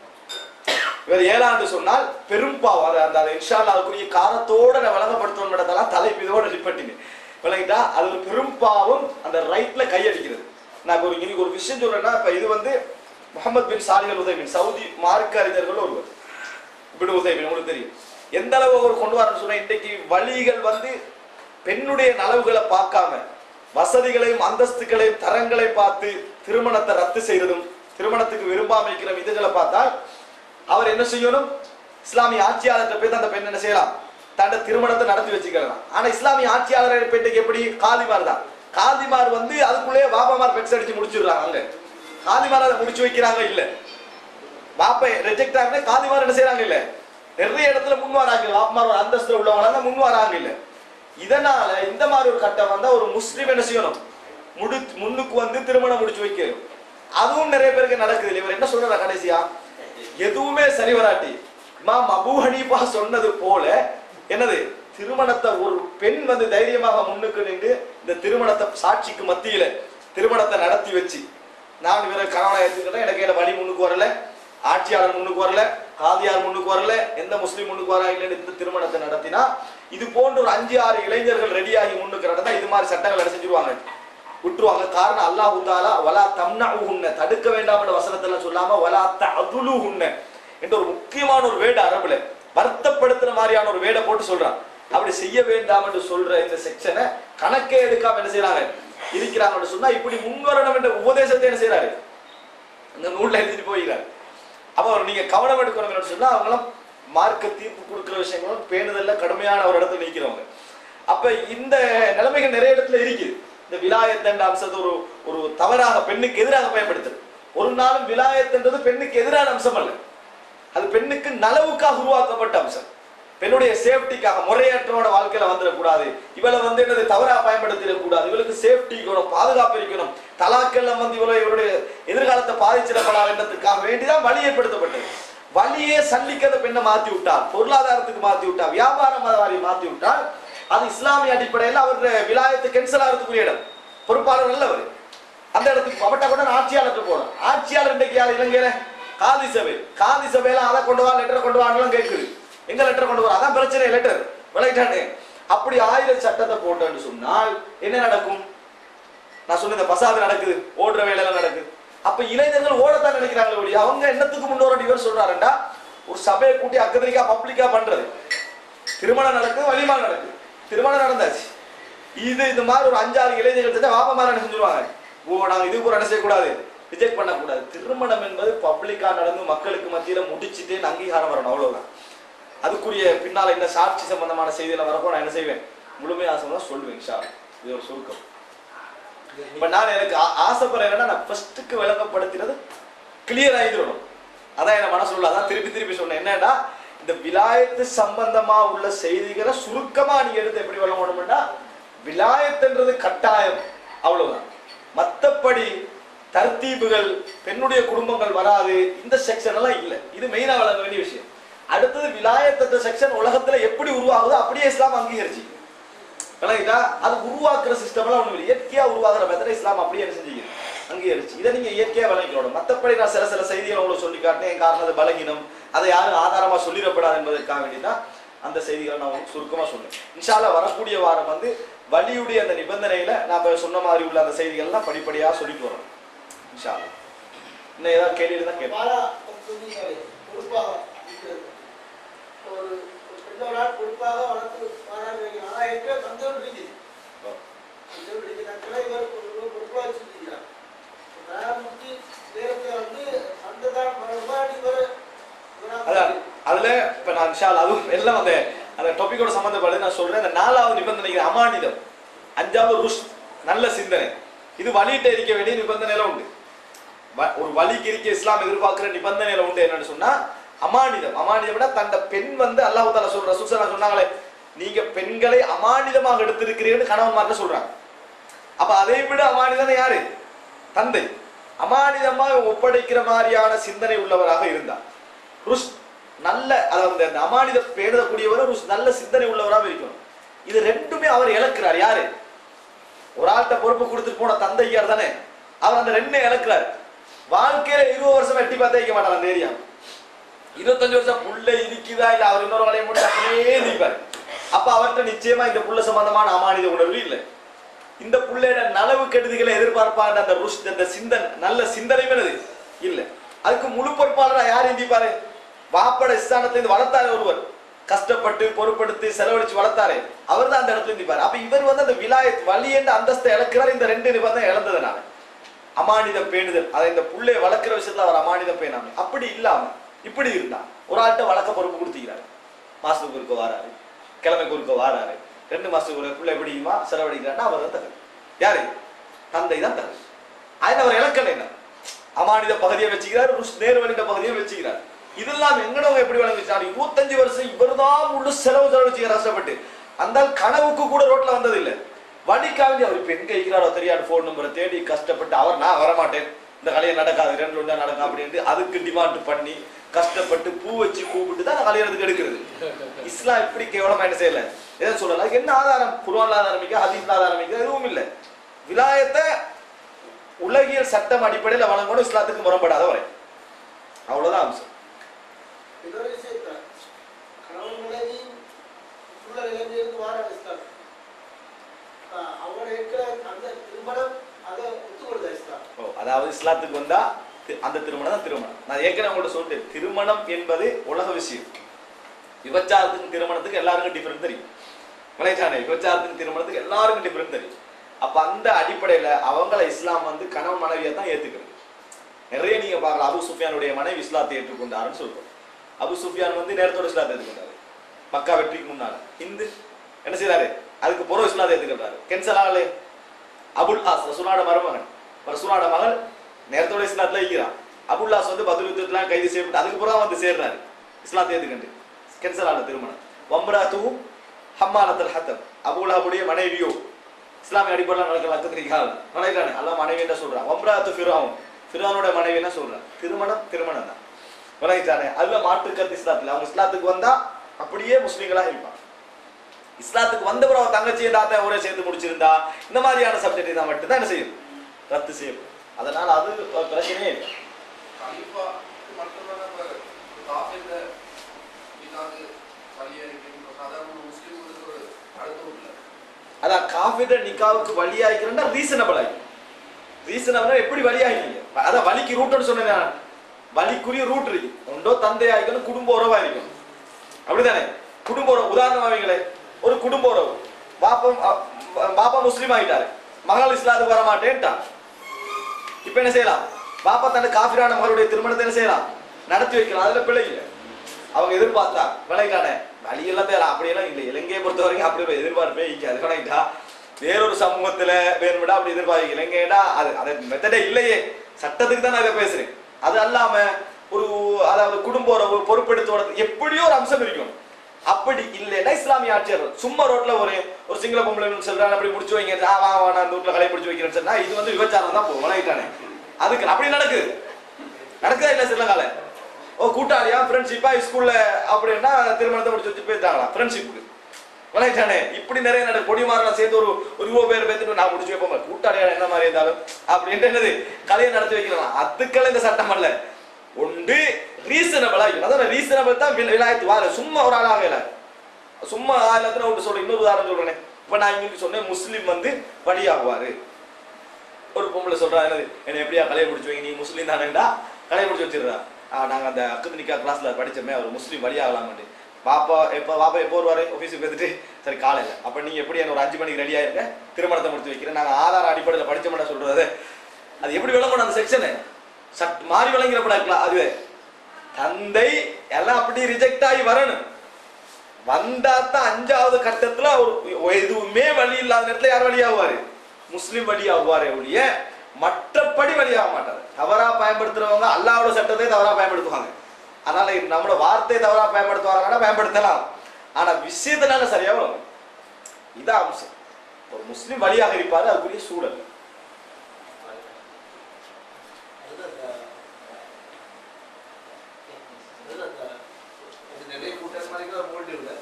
இவர் ஏழாண்டு சொன்னால் பெரும்பாவம் அது அந்த அந்த இன்ஷால்லா அதுக்குரிய காரத்தோட நான் விளங்கப்படுத்தணும் இடத்தெல்லாம் தலைப்பு இதோட ரிப்பட்டிங்க விளங்கிட்டா அது ஒரு பெரும்பாவம் அந்த ரைட்ல கையடிக்கிறது நான் இப்ப ஒரு இன்னைக்கு ஒரு விஷயம் சொல்றேன்னா இப்ப இது வந்து முகமது பின் சாலிகள் உதவின் சவுதி மார்க்க அறிஞர்கள் ஒருவர் இப்படி உதவின் உங்களுக்கு தெரியும் எந்த அளவு அவர் கொண்டு வரணும்னு சொன்னா இன்றைக்கு வழிகள் வந்து பெண்ணுடைய நலவுகளை பார்க்காம வசதிகளையும் அந்தஸ்துகளையும் தரங்களையும் பார்த்து திருமணத்தை ரத்து செய்யறதும் திருமணத்துக்கு விரும்பாமைக்கிற இதுகளை பார்த்தால் அவர் என்ன செய்யணும் இஸ்லாமிய ஆட்சியாளர்கிட்ட போய் அந்த பெண் என்ன செய்யலாம் தன்னை திருமணத்தை நடத்தி வச்சுக்கலாம் ஆனா இஸ்லாமிய ஆட்சியாளர் பெண்ணுக்கு எப்படி காதிமார் தான் காதிமார் வந்து அதுக்குள்ளேயே பாபாமார் பெக்ஸ் அடிச்சு முடிச்சிடுறாங்க அங்க காதிமார் அதை முடிச்சு வைக்கிறாங்க இல்ல பாப்பா ரிஜெக்ட் ஆகுனா காதிமார் என்ன செய்யறாங்க இல்ல நிறைய இடத்துல முன் வராங்க பாப்பமார் ஒரு அந்தஸ்துல உள்ளவங்க தான் முன் வராங்க இல்ல இதனால இந்த மாதிரி ஒரு கட்டம் வந்தா ஒரு முஸ்லீம் என்ன செய்யணும் முடி முன்னுக்கு வந்து திருமணம் முடிச்சு வைக்கணும் அதுவும் நிறைய பேருக்கு நடக்குது இல்லை இவர் என்ன சொல்றாரா கடைசியா எதுவுமே சரி வராட்டி இமாம் அபூ ஹனீஃபா சொன்னது போல என்னது திருமணத்தை ஒரு பெண் வந்து தைரியமாக முன்னுக்கு நின்று இந்த திருமணத்தை சாட்சிக்கு மத்தியில திருமணத்தை நடத்தி வச்சு நான் இவரை கணவனை எடுத்துக்கிட்டேன் எனக்கு என்ன வழி முன்னுக்கு வரல ஆட்சியாளர் முன்னுக்கு வரல காதியார் முன்னுக்கு வரல எந்த முஸ்லீம் முன்னுக்கு வரா இல்லைன்னு இந்த திருமணத்தை நடத்தினா இது போன்ற ஒரு அஞ்சு ஆறு இளைஞர்கள் ரெடியாகி முன்னுக்கு நடந்தா இது மாதிரி சட்டங்கள் என்ன செஞ்சிருவாங்க விட்டுருவாங்க காரணம் அல்லாஹ் தாலா வலா தம்னா உன்ன தடுக்க வேண்டாம் என்ற வசனத்துல சொல்லாம வலா ததுலு உன்ன என்ற ஒரு முக்கியமான ஒரு வேட அரபுல வருத்தப்படுத்துற மாதிரியான ஒரு வேடை போட்டு சொல்றான் அப்படி செய்ய வேண்டாம் என்று சொல்ற இந்த செக்ஷனை கணக்கே எடுக்காம என்ன செய்யறாங்க இருக்கிறாங்கன்னு சொன்னா இப்படி முன்வரணும் என்ற உபதேசத்தை என்ன செய்யறாரு இந்த நூல்ல எழுதிட்டு போகிறார் அப்ப அவர் நீங்க கவனம் எடுக்கணும்னு சொன்னா அவங்களாம் மார்க்க தீர்ப்பு கொடுக்குற விஷயங்களும் பேணுதல்ல கடுமையான ஒரு இடத்துல நிற்கிறவங்க அப்ப இந்த நிலைமைகள் நிறைய இடத்துல இருக்குது இந்த விலாயத் என்ற அம்சத்தை ஒரு ஒரு தவறாக பெண்ணுக்கு எதிராக பயன்படுத்துது ஒரு நாளும் விலாயத்ன்றது பெண்ணுக்கு எதிரான அம்சம் அல்ல அது பெண்ணுக்கு நலவுக்காக உருவாக்கப்பட்ட அம்சம் பெண்ணுடைய சேஃப்டிக்காக முறையற்றவோட வாழ்க்கையில வந்துடக்கூடாது இவளை வந்து என்னது தவறா பயன்படுத்திடக்கூடாது இவளுக்கு சேஃப்டி இருக்கணும் பாதுகாப்பு இருக்கணும் தலாக்கெல்லாம் வந்து இவளை இவருடைய எதிர்காலத்தை பாதிச்சிடப்படாதுன்றதுக்காக வேண்டிதான் வழி ஏற்படுத்தப்பட்டது வழியே சல்லிக்கிறத பெண்ணை மாத்தி விட்டால் பொருளாதாரத்துக்கு மாத்தி விட்டால் வியாபாரம் மாதிரி மாத்தி விட்டால் அது இஸ்லாமிய அடிப்படையில் அவர் விலாயத்தை கேன்சல் ஆகிறதுக்குரிய இடம் பொறுப்பாளர் நல்லவர் அந்த இடத்துக்கு அவட்ட கூட நான் ஆட்சியாளர்கிட்ட போனோம் ஆட்சியாளர் இன்றைக்கு யார் இலங்கையில காதி சபை காதி சபையில அதை கொண்டு வா லெட்டர் கொண்டு வாங்கலாம் கேட்குது எங்க லெட்டர் கொண்டு வர அதான் பிரச்சனை லெட்டர் விளையாட்டானே அப்படி ஆயுத சட்டத்தை போட்டேன்னு சொன்னால் என்ன நடக்கும் நான் சொன்ன இந்த பசாது நடக்குது ஓடுற வேலையெல்லாம் நடக்குது அப்ப இளைஞர்கள் ஓடத்தான் நினைக்கிறாங்களே ஒழிய அவங்க என்னத்துக்கு முன்னோரடி இவர் சொல்றாருண்டா ஒரு சபையை கூட்டி அக்கதரிக்கா பப்ளிக்கா பண்றது திருமணம் நடக்குது வலிமா நடக்குது திருமணம் நடந்தாச்சு இது இந்த மாதிரி ஒரு அஞ்சாறு இளைஞர்கள் செஞ்சா வாப்பமார என்ன செஞ்சுருவாங்க ஓ நாங்க இது கூட என்ன செய்யக்கூடாது ரிஜெக்ட் பண்ணக்கூடாது திருமணம் என்பது பப்ளிக்கா நடந்து மக்களுக்கு மத்தியில முடிச்சுட்டு அங்கீகாரம் வரணும் அவ்வளவுதான் அதுக்குரிய பின்னால என்ன சாட்சி சம்பந்தமான செய்தியில வரப்போ நான் என்ன செய்வேன் முழுமையாக சொல்லுவேன் சொல்லுவேன் இன்ஷா அல்லாஹ். இது ஒரு சுருக்கம் இப்ப நான் எனக்கு ஆ- ஆசைப்படுறேன் என்னன்னா நான் ஃபர்ஸ்ட்டுக்கு விளங்கப்படுத்தினது கிளியர் ஆகிடணும் அதான் என் மனசுல உள்ள அதான் திருப்பி திருப்பி சொன்னேன் என்னன்னா இந்த விலாயத்து சம்பந்தமா உள்ள செய்திகளை சுருக்கமா நீங்க எடுத்து எப்படி விளங்கணும்னா விலாயத்துன்றது கட்டாயம் அவ்வளவுதான் மத்தபடி தர்த்தீபுகள் பெண்ணுடைய குடும்பங்கள் வராது இந்த செக்ஷன் எல்லாம் இல்ல இது மெயினா வழங்க வேண்டிய விஷயம் அடுத்தது விலாயத்த செக்ஷன் உலகத்துல எப்படி உருவாகுதோ அப்படியே இஸ்லாம் அங்கீகரிச்சு விளங்கிட்டா அது உருவாக்குற சிஸ்டம் எல்லாம் ஒண்ணு இல்லை இயற்கையா உருவாக்குற மெத்தட இஸ்லாம் அப்படியே என்ன செஞ்சீங்க அங்கீகரிச்சு இதை நீங்க இயற்கையா விளங்கிக்கணும் மத்தபடி நான் சில சில செய்திகளை உங்களுக்கு சொல்லி காட்டினேன் என் காரணம் அது பலகீனம் அதை யாரும் ஆதாரமா சொல்லிடப்படாது என்பதற்காக வேண்டிதான் அந்த செய்திகளை நான் உங்களுக்கு சுருக்கமா சொன்னேன் இன்ஷால்லா வரக்கூடிய வாரம் வந்து வலியுடைய அந்த நிபந்தனையில நாம சொன்ன மாதிரி உள்ள அந்த செய்திகள்லாம் படிப்படியா சொல்லிட்டு வரோம் இன்ஷால்லா இன்னும் ஏதாவது கேள்வி இருந்தா கேட்போம் மாறா சொன்னீங்களே, பொறுப்பாக இருக்கிறது. ஒரு ஒரு பெண்ணோட ஆள் பொறுப்பாக வளர்த்து வரான்னு வைங்க. ஆனா எங்க தந்தம் இருக்குது. தந்தம் இருக்குது. தக்கலை இவர் ஒரு- ஒரு பொறுப்பா வச்சிருக்கிறார். தயாரிச்சு நேரத்தை வந்து சண்டைதான் மறுபடி இவர் அதான் அதுல இப்ப நான் இன்ஷால்லா அதுவும் எல்லாம் அந்த அந்த டாபிக்கோட சம்பந்தப்பட்டு நான் சொல்றேன் அந்த நாலாவது நிபந்தனை அமானிதம் அஞ்சாவது ருஷ் நல்ல சிந்தனை இது வழியிட்ட இருக்க வேண்டிய நிபந்தனையில உண்டு வ- ஒரு வழிக்கு இருக்க இஸ்லாம் எதிர்பார்க்கிற நிபந்தனையில உண்டு என்னன்னு சொன்னா அமானிதம் அமானிதம்னா தந்த பெண் வந்து அல்லாஹ் தாலா சொல்ற சுசனா சொன்னாங்களே நீங்க பெண்களை அமானிதமாக எடுத்திருக்கிறீங்கன்னு கணவன்மார்ட்ட சொல்றாங்க அப்ப அதை விட அமானிதம் யாரு தந்தை அமானிதமாக ஒப்படைக்கிற மாதிரியான சிந்தனை உள்ளவராக இருந்தார் ருஷ் நல்ல அதாவது அந்த அமானித பேணுதக்கூடியவர் ருஷ் நல்ல சிந்தனை உள்ளவராக இருக்கணும் இது ரெண்டுமே அவர் இழக்கிறார் யாரு ஒரு ஆள்கிட்ட பொறுப்பு கொடுத்துட்டு போன தந்தையார் தானே அவர் அந்த ரெண்டே இழக்கிறார் வாழ்க்கையில இருபது வருஷம் எட்டி பார்த்தே வைக்க மாட்டார் அந்த ஏரியா இருபத்தஞ்சு வருஷம் புள்ள இருக்குதா இல்ல அவர் இன்னொரு வேலையை முடிச்சு அப்படியே நிற்பார் அப்ப அவர்கிட்ட நிச்சயமா இந்த புள்ள சம்பந்தமான அமானித உணர்வு இல்லை இந்த புள்ளையோட நலவு கெடுதிகளை எதிர்பார்ப்பாங்க அந்த ருஷ் அந்த சிந்தன் நல்ல சிந்தனையும் என்னது இல்ல அதுக்கு முழு பொறுப்பாளரா யார் இந்திப்பாரு வாப்பட ஸ்தானத்துல இருந்து வளர்த்தாரு ஒருவர் கஷ்டப்பட்டு பொறுப்படுத்தி செலவழிச்சு வளர்த்தாரு அவர் தான் அந்த இடத்துல இந்திப்பாரு அப்ப இவர் வந்து அந்த விலாயத் வழி என்ற அந்தஸ்தை இழக்கிறார் இந்த ரெண்டு நிபந்தனை இழந்ததுனால அமானித பேணுதல் அதை இந்த புள்ளைய வளர்க்கிற விஷயத்துல அவர் அமானித பேணாம அப்படி இல்லாம இப்படி இருந்தா ஒரு ஆள்கிட்ட வளர்க்க பொறுப்பு கொடுத்துக்கிறாரு மாசத்துக்கு ஒருக்க வாராரு கிழமைக்கு ஒருக்க வாராரு ரெண்டு மாசத்துக்கு ஒரு பிள்ளை எப்படியுமா செலவழிக்கிறாருன்னா அவர் தான் தகுதி யாரு தந்தை தான் தகுதி அதில் அவர் இலக்கணம் என்ன அமானித பகுதியை வச்சுக்கிறார் ருஷ் நேர்வழிந்த பகுதியை வச்சுக்கிறார் இதெல்லாம் எங்கடவங்க எப்படி வழங்கிச்சாரு இருபத்தஞ்சு வருஷம் இவர்தான் முழு செலவு செலவழிச்சு கஷ்டப்பட்டு அந்த ஆள் கனவுக்கு கூட ரோட்ல வந்தது இல்ல வழிக்காண்டி அவர் இப்ப எங்க இருக்கிறாரோ தெரியாது ஃபோன் நம்பரை தேடி கஷ்டப்பட்டு அவர் நான் வரமாட்டேன் இந்த கல்யாணம் நடக்காது ரெண்டு ஒன்றா நடக்கும் அப்படின்ட்டு அதுக்கு டிமாண்ட் பண்ணி கஷ்டப்பட்டு பூ வச்சு கூப்பிட்டு தான் கல்யாணத்துக்கு எடுக்கிறது இஸ்லாம் இப்படி கேவலமா என்ன செய்யல எதை சொல்லல அதுக்கு என்ன ஆதாரம் குர்ஆன்ல ஆதாரமிக்க ஹதீஸ்ல ஆதாரமிக்க எதுவும் இல்ல விலாயத்தை உலகியல் சட்டம் அடிப்படையில் வழங்கணும் இஸ்லாத்துக்கு முரண்படாத வரை அவ்வளவுதான் அம்சம் இன்னொரு விஷயத்த கணவன் மனைவி சூழலிலிருந்து வார இஸ்லாம் ஆஹ் அவங்க இருக்கிற அந்த திருமணம் அதை ஒத்துக்கொள்ளுதா இஸ்லாம் ஓ, அதாவது இஸ்லாத்துக்கு வந்தா தி- அந்த திருமணம் தான் திருமணம் நான் ஏற்கனவே உங்கள்ட்ட சொல்லிட்டேன் திருமணம் என்பது உலக விஷயம் விபச்சாரத்துக்கும் திருமணத்துக்கு எல்லாருக்கும் டிஃபரெண்ட் தெரியும் விளையாட்டானே விபச்சாரத்துக்கும் திருமணத்துக்கு எல்லாருக்கும் டிஃபரெண்ட் தெரியும் அப்ப அந்த அடிப்படையில அவங்கள இஸ்லாம் வந்து கணவன் மனைவியை தான் ஏத்துக்கிறது நிறைய நீங்க பார்க்கலாம் அபு சுஃபியானுடைய மனைவி இஸ்லாத்தை ஏற்றுக்கொண்டாருன்னு சொல்றோம் அபு சுஃபியான் வந்து நேரத்தோட இஸ்லாத்தை ஏற்றுக்கொண்டாரு மக்கா வெற்றிக்கு முன்னால இந்து என்ன செய்றாரு அதுக்கு புறம் இஸ்லாத்தை ஏற்றுக்கிட்டாரு கென்சலாலே அபுல் ஆஸ் ரசூலாட மருமகன் ரசூலாட மகள் நேரத்தோட இஸ்லாத்துல இருக்கிறான் அபுல்லாஸ் வந்து பதில் யுத்தத்துலாம் கைது செய்யப்பட்டு அதுக்கு புறம் வந்து சேர்றாரு இஸ்லாத்தை ஏற்றுக்கண்டு கென்சலான திருமணம் வம்ராத்துவும் ஹம்மாலத்தல் ஹத்தம் அபுல்லாவுடைய மனைவியோ இஸ்லாமிய அடிப்படையில் நடக்கிற லக்கத்திரிக்காக நினைக்கிறானே அல்ல மனைவி என்ன சொல்றான் வம்ராத்து ஃபிராவும் ஃபிரானோட மனைவி என்ன சொல்றான் திருமணம் திருமணம் தான் விளங்கிட்டானே அதுல மாற்று கருத்து இஸ்லாத்துல அவங்க இஸ்லாத்துக்கு வந்தா அப்படியே முஸ்லீம்களா இருப்பான் இஸ்லாத்துக்கு வந்த பிறகு அவன் தங்கச்சியை தாத்தா ஒரே சேர்த்து முடிச்சிருந்தா இந்த மாதிரியான சப்ஜெக்ட் தான் மட்டும்தான் என்ன செய்யும் ரத்து செய்யும் அதனால அது ஒரு பிரச்சனையே இல்லை கண்டிப்பா மட்டும்தான் நம்ம காஃபில இதாவது பள்ளியறிக்கை சாதாரண முஸ்லீம்களுக்கு ஒரு அழுத்தம் இல்லை அதான் காஃபிட நிக்காவுக்கு வழியாகிறேன்னா ரீசனபிள் ஆகி ரீசனபிள் எப்படி வழியாகிறீங்க அதான் வலிக்கு ரூட்னு சொன்னேன் நான். வலிக்குரிய ரூட் இருக்கு ஒன்றோ தந்தையா இருக்கணும் குடும்ப உறவா இருக்கணும் அப்படிதானே குடும்ப உறவு உதாரணமா வைங்களே ஒரு குடும்ப உறவு பாப்பா அ- பாப்பா முஸ்லீம் ஆயிட்டாரு மகள் இஸ்லாத்துக்கு வர மாட்டேன்ட்டான் இப்ப என்ன செய்யலாம் பாப்பா தன்னை காஃபிரான மகளுடைய திருமணத்தை என்ன செய்யலாம் நடத்தி வைக்கலாம் அதுல பிழை இல்லை அவங்க எதிர்பார்த்தா விளையாட வழியெல்லாம் தேவை அப்படியெல்லாம் இல்லை இலங்கையை பொறுத்த வரைக்கும் அப்படி ஒரு எதிர்பார்ப்பே இங்க அது விளையாட்டா வேறொரு சமூகத்துல வேணும்டா அப்படி எதிர்பார்க்கல கேட்டா அது அது மெத்தடே இல்லையே சட்டத்துக்கு தான் நான் இதை பேசுறேன் அது அல்லாம ஒரு அதாவது குடும்ப உறவு பொறுப்பெடுத்தோட எப்படியோ ஒரு அம்சம் இருக்கும் அப்படி இல்லைன்னா இஸ்லாமிய ஆட்சியர் சும்மா ரோட்ல ஒரு ஒரு சிங்கள பொம்பளை சொல்றாங்க அப்படி முடிச்சு வைங்க ஆ வா வா, நான் அந்த வீட்டுல கலை பிடிச்சு வைக்கிறேன்னு சொன்னா இது வந்து விபச்சாரம் தான் போகும் வணங்கிட்டானே அதுக்கு அப்படி நடக்குது நடக்குதா இல்ல ஸ்ரீலங்கால ஓ கூட்டாளியா ஃப்ரெண்ட்ஷிப்பா ஸ்கூல்ல அப்படின்னா திருமணத்தை முடிச்சு வச்சு போயிட்டாங்களா ஃப்ரெண்ட்ஷிப்புக்கு வணங்கிட்டானே இப்படி நிறைய நட கொடிமாரெல்லாம் சேர்ந்து ஒரு ஒரு இருபது பேர் பேத்துட்டு நான் முடிச்சு வைப்போம் கூட்டாளியா என்ன மாதிரி இருந்தாலும் அப்படின்ட்டு என்னது கலையை நடத்தி வைக்கலாம் அதுக்கெல்லாம் இந்த சட்டம் அல்ல ஒன்று ரீசனபிளா இருக்கணும் அதான் ரீசனபிள் தான் வில்- விலாயத்து வார சும்மா ஒரு ஆளாக இல்லை சும்மா ஆயிரத்துல ஒன்று சொல்றேன் இன்னொரு உதாரணம் சொல்றேனே இப்ப நான் இங்க சொன்னேன் முஸ்லீம் வந்து வழியாகுவாரு ஒரு பொம்பளை சொல்றா என்னது என்ன எப்படியா கலையை முடிச்சு வைங்க நீ முஸ்லீம் தானேடா கலையை முடிச்சு வச்சிடுறா ஆ, நாங்க அந்த அக்குதனிக்கா கிளாஸ்ல படிச்சோமே அவர் முஸ்லீம் வழியாகலாம்னு பாப்பா எப்போ பாப்பா எப்போ வருவாரு ஆஃபீஸுக்கு வந்துட்டு சரி காலையில் அப்போ நீங்கள் எப்படி என்ன ஒரு அஞ்சு மணிக்கு ரெடியாக இருக்க திருமணத்தை முடிச்சு வைக்கிறேன் நாங்கள் ஆதார அடிப்படையில் படிச்சோம்னா சொல்றது அது எப்படி விளங்கணும் அந்த செக்ஷனு சட் மாறி விளங்கிறப்படா அதுவே தந்தை எல்லாம் அப்படி ரிஜெக்ட் ஆகி வரணும் வந்தாத்தான் அஞ்சாவது கட்டத்துல ஒரு எதுவுமே வழி இல்லாத நேரத்துல யார் வழியாகுவாரு முஸ்லிம் வழியாகுவாரே ஒழிய மற்றபடி வழியாக மாட்டார் தவறா பயன்படுத்துறவங்க அல்லாவோட சட்டத்தை தவறா பயன்படுத்துவாங்க அதனால இது நம்மளோட வார்த்தையை தவறா பயன்படுத்துவாங்கன்னா பயன்படுத்தலாம் ஆனா விஷயத்தை நாங்க சரியா வரும் இதான் அம்சம் ஒரு முஸ்லிம் வழியாக இருப்பாரு அதுக்குரிய சூழல் நிறைய கூட்டம் மாதிரி மூடி இல்லை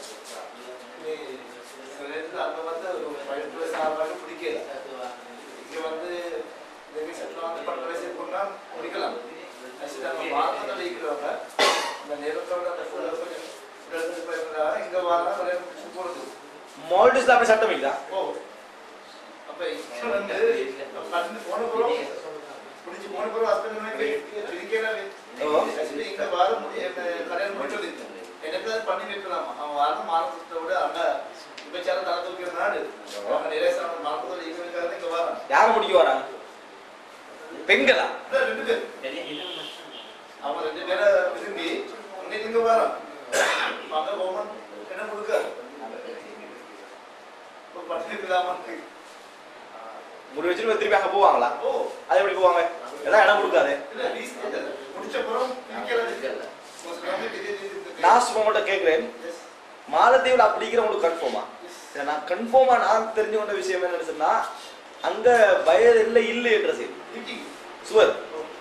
சில நேரத்தில் அங்கே வந்து ஒரு பதினெட்டு வயசு ஆகிறாங்க பிடிக்கல இங்கே வந்து இந்த செட்டில் வந்து பன்னெண்டு வயசு பொண்ணா முடிக்கலாம் ஆக்சுவலி அங்கே வாரத்தில் வைக்கிறவங்க இந்த நேரத்தோட அந்த ஃபுல்லாக கொஞ்சம் எடுத்துட்டு போயிருந்தாங்க இங்கே வாரம் கல்யாணம் முடிச்சு போகிறது மால்டிஸ்ல அப்படி சட்டம் இல்லையா ஓ அப்போ இங்கே வந்து பன்னெண்டு போன பிறகு பிடிச்சி போன பிறகு ஹஸ்பண்ட் பிடிக்கலாவே ஓ. ஆக்சுவலி இங்கே வாரம் முடி- என்ன கல்யாணம் முடிச்சது எனக்கு அது பண்ணி வைக்கலாம் அவன் வாரம் மாரத்தை விட அங்க விபச்சாரம் தலை தூக்கிற நாடு அவங்க நிறைய சாப்பிட மாரத்தோட இங்க வைக்காத இங்க வாரம் யாரை முடிக்க வராங்க பெண்களா இல்ல, ரெண்டு பேர் அவங்க ரெண்டு பேரை விரும்பி இன்னைக்கு இங்க வாரம் அங்க கவர்மெண்ட் என்ன கொடுக்காது இப்போ பண்ணி வைக்கலாமா முடி வச்சுட்டு திருப்பி அங்க போவாங்களா ஓ அது எப்படி போவாங்க எல்லாம் இடம் கொடுக்காது இல்ல ரீசன் முடிச்ச பிறகு பிரிக்கிறது ஒரு சிலவங்க பெரிய பெரிய நான் சும்மா உங்கள்கிட்ட கேட்குறேன் Yes. மாலத்தீவில் அப்படிங்கிற உங்களுக்கு கன்ஃபார்மா நான் கன்ஃபார்மா நான் தெரிஞ்சு கொண்ட விஷயம் என்னன்னு சொன்னா அங்க வயது இல்லை இல்லை என்ற செய்தி Thinking. சுவர்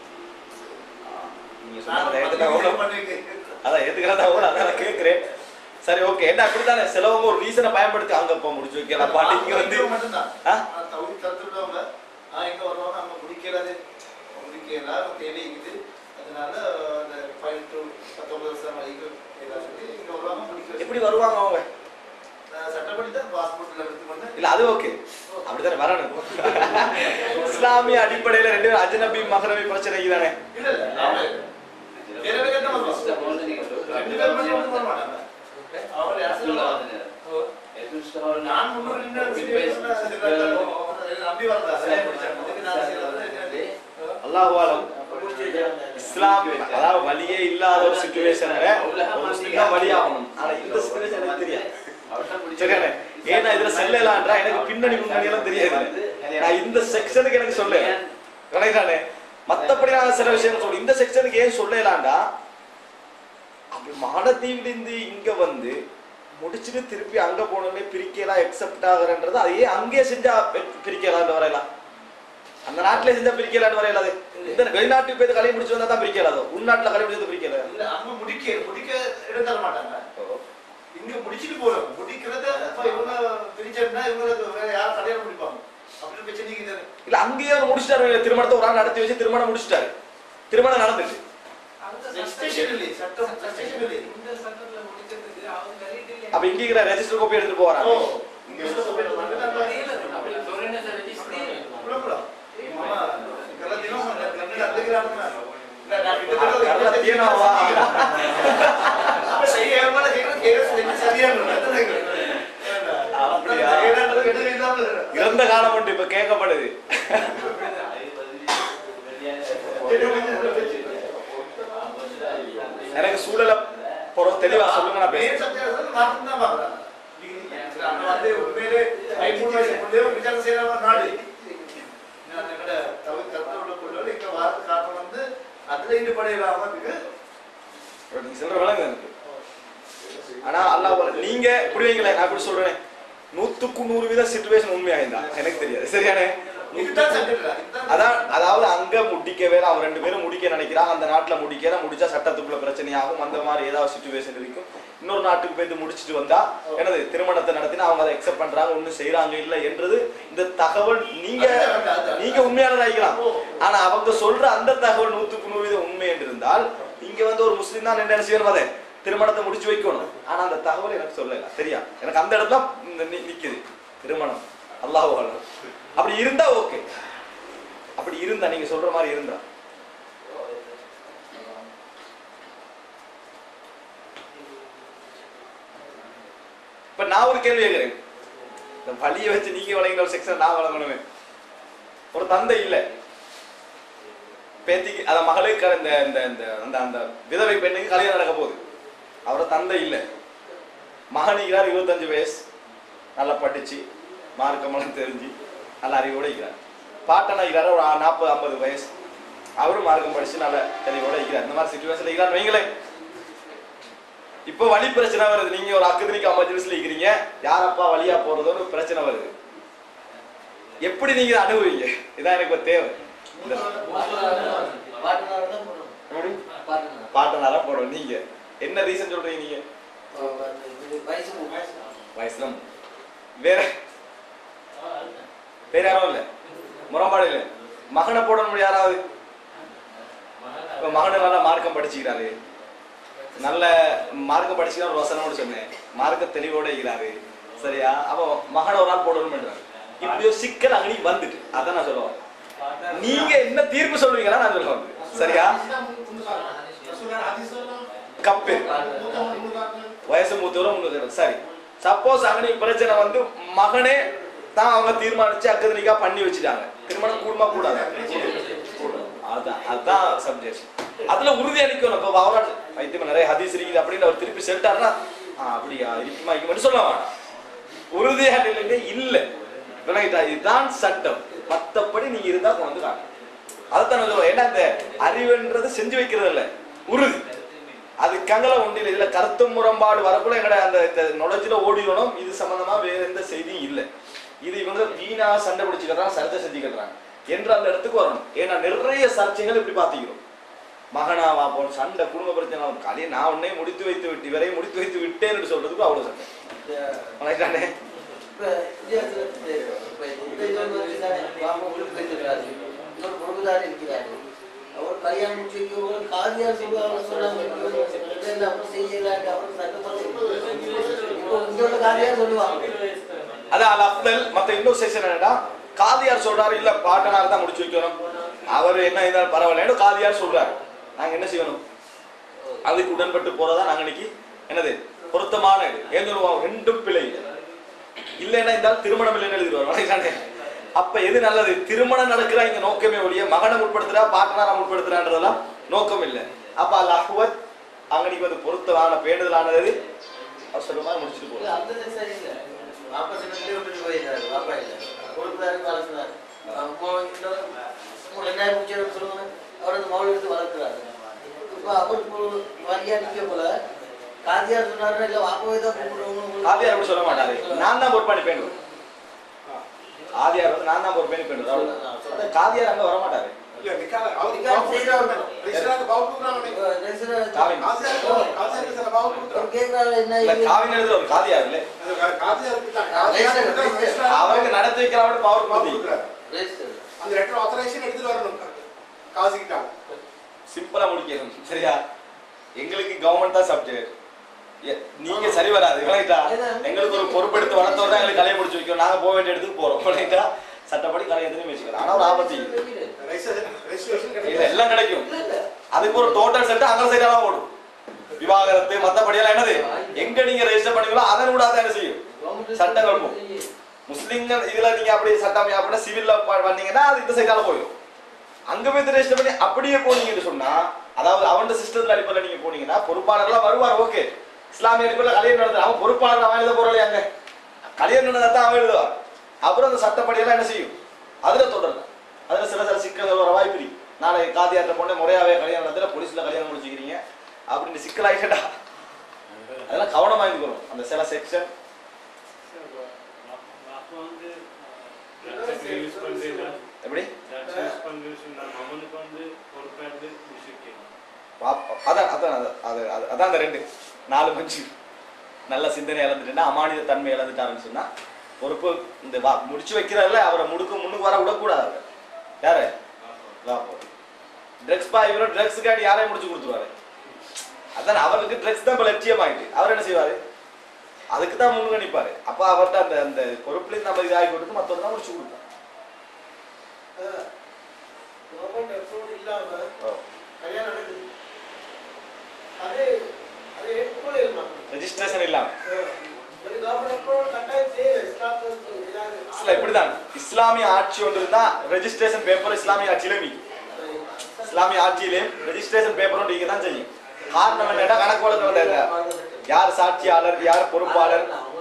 நீங்க சொன்னதை ஏத்துக்கிட்டா கூட- அதான் ஏத்துக்கிறதா கூட அதான் நான் கேட்கிறேன் சரி ஓகே என்ன அப்படித்தானே சிலவங்க ஒரு ரீசனை பயன்படுத்தி அங்க போய் முடிச்சு வைக்கலாம் பாட்டு இங்க வந்து மட்டும்தான் ஆ? தகுதி தடுத்துடுவாங்க ஆ இங்க வருவாங்க அங்க முடிக்கிறது முடிக்கிறதா தேவைக்குது அதனால அந்த ஃபைவ் டு பத்தொன்பது வருஷம் வரைக்கும் ஏதாவது இங்க வருவாங்க முடிக்கிறது எப்படி வருவாங்க அவங்க நான் சட்டப்படி தான் பாஸ்போர்ட்ல எடுத்து பண்ணேன் இல்ல அது ஓகே அப்படித்தானே வரணும் இஸ்லாமிய அடிப்படையில ரெண்டு பேரும் அஜ்னபி மகரபி பிரச்சனைக்கு தானே இல்ல இல்ல அவங்க வேற வேற என்ன வருவாங்க ரெண்டு பேரும் மட்டும் வந்து வர மாட்டாங்க அவர் அரசு நான் முன்னூறு நம்பி வரதா சரியா பிடிச்சாங்க அதுக்கு நான் செய்யறது அல்லாஹுவாலம் இஸ்லாம் அதாவது வழியே இல்லாத ஒரு சுச்சுவேஷன்ல ஒரு முஸ்லிம் தான் வழியாகணும் ஆனா இந்த சுச்சுவேஷன் எனக்கு தெரியாது சரியானே ஏன்னா இதுல செல்லலான்றா எனக்கு பின்னணி முன்னணி எல்லாம் தெரியாது நான் இந்த செக்ஷனுக்கு எனக்கு சொல்ல கணக்கானே மத்தபடி நான் சில விஷயம் சொல்றேன் இந்த செக்ஷனுக்கு ஏன் சொல்லலாண்டா அப்படி மாலத்தீவிலிருந்து இங்க வந்து முடிச்சுட்டு திருப்பி அங்க போனோடனே பிரிக்கலாம் எக்ஸெப்ட் ஆகுறன்றது அது ஏன் அங்கேயே செஞ்சா பிரிக்கலாம் வரையலாம் அந்த நாட்டிலே செஞ்சா பிரிக்கலான்னு வரையல அது இந்த வெளிநாட்டுக்கு போய் கலை முடிச்சு வந்தா தான் பிரிக்கலாதோ உள்நாட்டுல கலை முடிச்சது பிரிக்கல இல்ல அங்க முடிக்க முடிக்க இடம் தர மாட்டாங்க இங்க முடிச்சிட்டு போறோம் முடிக்கிறத அப்ப இவங்க பிரிச்சா இவங்களுக்கு வேற யார் கல்யாணம் முடிப்பாங்க அப்படின்னு பிரச்சனை இது இல்ல அங்கேயே அவர் முடிச்சிட்டாரு திருமணத்தை ஒரு ஆள் நடத்தி வச்சு திருமணம் முடிச்சிட்டாரு திருமணம் நடந்துச்சு ரெஜிஸ்ட்ரேஷன் இல்லை சட்டம் ரெஜிஸ்ட்ரேஷன் இல்லை அப்ப இங்க இருக்கிற ரெஜிஸ்டர் காப்பி எடுத்துட்டு ஓ போறாங்க இங்க சொல்ல சொல்ல குழப்பலாம் மாமா கல்ல தினம் கண்ணில் அதுக்கிறாங்க இல்ல நான் கல்ல தீனவா? அப்ப செய்ய ஏமால கேக்குற கேஸ் செஞ்சு சரியான அப்படியா? இறந்த காலம் மட்டும் இப்ப கேட்கப்படுது எனக்கு சூழலை பொற தெளிவா சொல்லுங்க நான் பேசுறேன் பேர் சத்தியம் மாற்றம் தான் பார்க்குறேன் அங்க வந்து உண்மையிலே ஐம்பது வயசு பிள்ளை தேவ விசாரணை செய்யற நாடு நான் எங்கட தமிழ் கத்தோட பிள்ளைகள் இங்க வாரது காரணம் வந்து அதுல ஈடுபடையிலாம இருக்கு நீங்க சொல்ற விளங்க எனக்கு ஆனா அல்லாஹ் நீங்க இப்படி வைங்களேன் நான் இப்படி சொல்றேன் நூத்துக்கு நூறு வீத சிச்சுவேஷன் உண்மையாயிருந்தா எனக்கு தெரியாது சரியானே இதுதான் சட்டத்துல இதுதான் அதான் அதாவது அங்க முடிக்கவே அவன் ரெண்டு பேரும் முடிக்க நினைக்கிறான் அந்த நாட்டுல முடிக்கிற முடிச்சா சட்டத்துக்குள்ள பிரச்சனையாகும் அந்த மாதிரி ஏதாவது சுச்சுவேஷன் இருக்கும் இன்னொரு நாட்டுக்கு போயிட்டு முடிச்சிட்டு வந்தா என்னது திருமணத்தை நடத்தினா அவங்க அதை அக்செப்ட் பண்றாங்க ஒண்ணும் செய்யறாங்க இல்ல என்றது இந்த தகவல் நீங்க நீங்க உண்மையானதாகிக்கலாம் ஆனா அவங்க சொல்ற அந்த தகவல் நூத்துக்கு நூறு வீதம் உண்மை என்று இருந்தால் இங்க வந்து ஒரு முஸ்லீம் தான் என்ன செய்யணும் அதை திருமணத்தை முடிச்சு வைக்கணும் ஆனா அந்த தகவல் எனக்கு சொல்லல சரியா எனக்கு அந்த இடத்துல இந்த நி- நிக்குது திருமணம் அல்லாஹ் அப்படி இருந்தா ஓகே அப்படி இருந்தா நீங்க சொல்ற மாதிரி இருந்தா இப்ப நான் ஒரு கேள்வி கேட்கிறேன் இந்த வழியை வச்சு நீங்க வழங்கின ஒரு செக்ஷன் நான் வழங்கணுமே ஒரு தந்தை இல்ல பேத்திக்கு அந்த மகளுக்கு இந்த இந்த இந்த அந்த அந்த விதவை பெண்ணுக்கு கல்யாணம் நடக்க போகுது அவரோட தந்தை இல்ல மகனிக்கிறார் இருபத்தஞ்சு வயசு நல்லா படிச்சு மார்க்கமெல்லாம் தெரிஞ்சு நல்ல அறிவோட இருக்கிறார் பாட்டனா இருக்கிறார் ஒரு நாற்பது ஐம்பது வயசு அவரும் மார்க்கம் படிச்சு நல்ல தெளிவோட இருக்கிறார் இந்த மாதிரி சுச்சுவேஷன்ல இருக்கிறார் வைங்களேன் இப்போ வழி பிரச்சனை வருது நீங்க ஒரு அக்கதனிக்கு அமர்ஜென்சில இருக்கிறீங்க யாரப்பா வழியா போறதோன்னு ஒரு பிரச்சனை வருது எப்படி நீங்க இதை அனுபவிங்க இதான் எனக்கு ஒரு தேவை இந்த எப்படி? பாட்டனாரா போடுவோம் நீங்க என்ன ரீசன் சொல்றீங்க நீங்க வயசுல வேற வேற யாரும் இல்ல முரண்பாடு இல்ல மகனை போடணும் யாராவது இப்ப மகனை நல்லா மார்க்கம் படிச்சுக்கிறாரு நல்ல மார்க்கம் படிச்சுக்கிற ஒரு வசனம்னு சொன்னேன் மார்க்க தெளிவோட இருக்கிறாரு சரியா அப்போ மகனை ஒரு நாள் போடணும்ன்றாரு இப்படி ஒரு சிக்கல் அங்கனைக்கு வந்துட்டு அதான் நான் சொல்லுவேன் நீங்க என்ன தீர்ப்பு சொல்லுவீங்கன்னா நான் சொல்லுவேன் சரியா கப்பு வயசு மூத்தவரும் முன்னூத்தி சரி சப்போஸ் அங்கனைக்கு பிரச்சனை வந்து மகனே தான் அவங்க தீர்மானிச்சு அக்கதனிக்கா பண்ணி வச்சுட்டாங்க திருமணம் கூடுமா கூடாது அதான் அதான் சப்ஜெக்ட் அதுல உறுதி அளிக்கணும் இப்போ அவரோட வைத்தியம் நிறைய ஹதீஸ் இருக்குது அப்படின்னு அவர் திருப்பி சொல்லிட்டாருன்னா ஆ, அப்படியா இருக்குமா இருக்குமான்னு சொல்ல வேண்டாம் உறுதியா இல்லைங்க இல்ல விளங்கிட்டா இதுதான் சட்டம் மத்தபடி நீங்க இருந்தா கொண்டு காட்டு அதைத்தான் நான் சொல்லுவேன் ஏன்னா இந்த அறிவுன்றது செஞ்சு வைக்கிறது இல்ல உறுதி அது கங்கல ஒன்று இல்லை இதுல கருத்து முரண்பாடு வரக்குள்ள எங்கட அந்த இந்த நுழைஞ்சில ஓடிடணும் இது சம்பந்தமா வேற எந்த செய்தியும் இல்லை இது இவங்க வீணா சண்டை பிடிச்சுக்கிறாங்க சர்ச்சை செஞ்சுக்கிறாங்க என்று அந்த இடத்துக்கு வரணும் ஏன்னா நிறைய சர்ச்சைகள் இப்படி பாத்திக்கிறோம் மகனா வாப்போம் சண்டை குடும்ப பிரச்சனை வரும். கலையை நான் உன்னே முடித்து வைத்து விட்டு இவரை முடித்து வைத்து விட்டேன் என்று சொல்றதுக்கு அவ்வளவு சண்டை வணக்கம்ண்ணே. அவர் கல்யாணம் முடிச்சு காதியார் சொல்லுவாங்க சொன்னாங்க அவர் செய்யல அவர் சட்டப்படி காதியார் சொல்லுவாங்க அதான் அல் அப்தல் மத்த இன்னொரு செக்ஷன் என்னடா காதியார் சொல்றாரு இல்ல பாட்டனார் தான் முடிச்சு வைக்கணும் அவர் என்ன இருந்தாலும் பரவாயில்ல காதியார் சொல்றாரு நாங்க என்ன செய்யணும் அதுக்கு உடன்பட்டு போறதா நாங்க இன்னைக்கு என்னது பொருத்தமான இது ஏன் சொல்லுவோம் ரெண்டும் பிழை இல்லைன்னா இருந்தாலும் திருமணம் இல்லைன்னு எழுதிடுவார் வணக்கம்ண்ணே. அப்ப எது நல்லது திருமணம் நடக்கிறா இங்க நோக்கமே ஒழிய மகனை முற்படுத்துறா பாட்டனாரா முற்படுத்துறான்றதெல்லாம் நோக்கம் இல்லை அப்ப அல் அஹ்வத் அங்கனைக்கு வந்து பொருத்தமான பேணுதலானது எது? அவர் சொல்ற மாதிரி முடிச்சுட்டு போறோம் அந்த சரி இல்ல வாப்பா சின்னத்திலே விட்டுட்டு போயிருந்தாரு வாப்பா இல்ல கொடுக்குறாரு வளர்க்குறாரு என்ன முடிச்சு சொல்லுங்க அவர் அந்த மௌல் எடுத்து வளர்க்குறாரு இப்போ அவர் வரியா நிக்க போல காந்தியார் சொன்னாரு இல்ல வாப்பாவே தான் கூப்பிடுவோம் ஆதியார் அப்படி சொல்ல மாட்டாரு நான் தான் பொறுப்பாணி பேணும் ஆதியார் வந்து நான் தான் பொறுப்பேணி பேணும் அவ்வளவுதான் காதியார் அங்க வர மாட்டாரு காவின் அவர் கேட்கறாரு என்ன இல்ல இது? காவின் எழுதுற ஒரு காதியார் இல்ல அவருக்கு நடத்தி வைக்கிறவங்க பவர் பத்தி Register. அந்த லெட்டர் ஆத்தரைசேஷன் எடுத்துட்டு வரணும் காசிக்கிட்டாங்க சிம்பிளா முடிக்கணும் சரியா எங்களுக்கு கவர்மெண்ட் தான் சப்ஜெக்ட் நீங்க சரி வராது விளங்கிட்டா எங்களுக்கு ஒரு பொறுப்பெடுத்து வளர்த்தோம் தான் எங்களுக்கு கலையை முடிச்சு வைக்கணும் நாங்க போக வேண்டிய இடத்துக்கு போறோம் விளங்கிட்டா சட்டப்படி கலையை எதுவும் வச்சுக்கலாம் ஆனா ஒரு ஆபத்து இருக்கு. ரெஜிஸ்ட்ரேஷன் இல்ல கிடையாது எல்லாம் கிடைக்கும் இல்ல, இல்ல. அதுக்கு ஒரு டோட்டல் செட் அங்க சைடாலாம் ஓடும் விவாகரத்து மத்தபடி எல்லாம் என்னது எங்க நீங்க ரெஜிஸ்டர் பண்ணீங்களோ அதன் கூட தான் என்ன செய்யும் Government சட்டங்கள் போகும். முஸ்லிம்கள் இதுல நீங்க அப்படி சட்டம் அப்படின்னா சிவில்ல பண்ணீங்கன்னா அது இந்த சைடால போயிடும் அங்க போய் ரெஜிஸ்டர் பண்ணி அப்படியே போனீங்கன்னு சொன்னா அதாவது அவன் சிஸ்டத்துல அடிப்படையில் நீங்க போனீங்கன்னா பொறுப்பாளர்லாம் வருவார் ஓகே இஸ்லாமிய அடிப்படையில் கல்யாணம் நடந்தது அவன் பொறுப்பாளர் அவன் எழுத போறாளே அங்க கல்யாணம் நடந்தா தான் அவன் எழுதுவார் அப்புறம் அந்த சட்டப்படியெல்லாம் என்ன செய்யும் அதுல தொடரலாம் அதுல சில சில சிக்கல்கள் வர வாய்ப்பு இருக்கு நாளை காதியாற்ற பொண்ணு முறையாவே கல்யாணம் நடத்துல போலீஸ்ல கல்யாணம் முடிச்சுக்கிறீங்க அப்படின்னு சிக்கல் ஆயிட்டா அதெல்லாம் கவனமா இருக்கணும் அந்த சில செக்ஷன் அப்போ வந்து யூஸ் பண்ணுறேன் எப்படி யூஸ் பண்ணுறேன்னு சொன்னால் அவனுக்கு வந்து பொறுப்பாக இருந்து முடிச்சிருக்கேன் பாப்போம். அதான் அதான் அது- அது அது- அதான் அந்த ரெண்டு நாலு மஞ்சு நல்ல சிந்தனை இழந்துட்டுன்னா அமானித தன்மை இழந்துட்டாருன்னு சொன்னா பொறுப்பு இந்த வா முடிச்சு வைக்கிறாருல அவரை முடுக்கு முன்னுக்கு வர விடக்கூடாது அவர். யாரு ட்ரக்ஸ் பா இவரும் ட்ரக்ஸுக்காண்டி யாரையும் முடிச்சு கொடுத்துருவாரு அதான் அவருக்கு ட்ரக்ஸ் தான் இப்போ லட்சியமாயிட்டு அவர் என்ன செய்வாரு அதுக்கு தான் முன்னுக்கு நிற்பாரு அப்போ அவர்கிட்ட அந்த அந்த பொறுப்புலேயும் நம்ம இதாகி கொடுத்து மற்றவங்க தான் முடிச்சு கொடுப்பார் கவர்மெண்ட் அப்ரூவல் இல்லாம ஓ கல்யாணம் நடக்குது அது அது ஏற்றுக்கொள்ள இருக்கலாம் ரெஜிஸ்ட்ரேஷன் இல்லாமல் ஒரு கவர்மெண்ட் அப்ரூவல் கட்டாயம் தேவை இஸ்லாத்துக்கு இல்லாது இஸ்லாம் இப்படிதான் இஸ்லாமிய ஆட்சி ஒன்று இருந்தா ரெஜிஸ்ட்ரேஷன் பேப்பர் இஸ்லாமிய ஆட்சியிலே மீ இஸ்லாமிய ஆட்சியிலே ரெஜிஸ்ட்ரேஷன் பேப்பர் ஒன்று இங்க தான் செய்யும் காரணம் என்னடா கணக்கு வழக்கு இல்லை யார் சாட்சியாளர் யார் பொறுப்பாளர்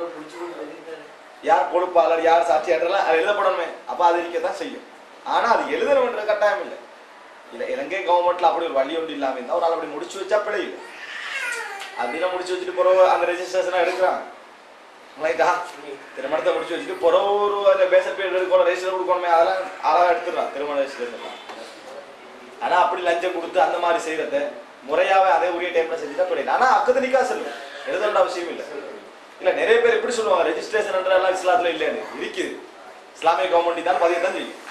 யார் பொறுப்பாளர் யார் சாட்சியாளர் அது எழுதப்படணுமே அப்ப அது இருக்க தான் செய்யும் ஆனா அது எழுதணும்ன்ற கட்டாயம் இல்லை இல்ல இலங்கை கவர்மெண்ட்ல அப்படி ஒரு வழி ஒன்று இல்லாம இருந்தா ஒரு ஆள் அப்படி முடிச்சு வச்சா பிழை இல்லை அப்படின்னா முடிச்சு வச்சுட்டு பிறகு அந்த ரெஜிஸ்ட்ரேஷனை எடுக்கிறாங்க ரைட்டா திருமணத்தை முடிச்சு வச்சுட்டு பிறகு ஒரு அந்த பேசல் பேர் எடுக்கணும் ரெஜிஸ்டர் கொடுக்கணுமே அதெல்லாம் அழகா எடுத்துடுறான் திருமண ரெஜிஸ்ட்ரேஷன் ஆனா அப்படி லஞ்சம் கொடுத்து அந்த மாதிரி செய்யறத முறையாவே அதே உரிய டைம்ல செஞ்சுட்டா பிழை இல்லை. ஆனா அக்கதனிக்கா செல்லும் எழுதவேண்ட அவசியம் இல்லை இல்ல நிறைய பேர் எப்படி சொல்லுவாங்க ரெஜிஸ்ட்ரேஷன் எல்லாம் இஸ்லாத்துல இல்லைன்னு இருக்குது இஸ்லாமிய கவர்மெண்ட் தான் பதிவு தான் செய்யும்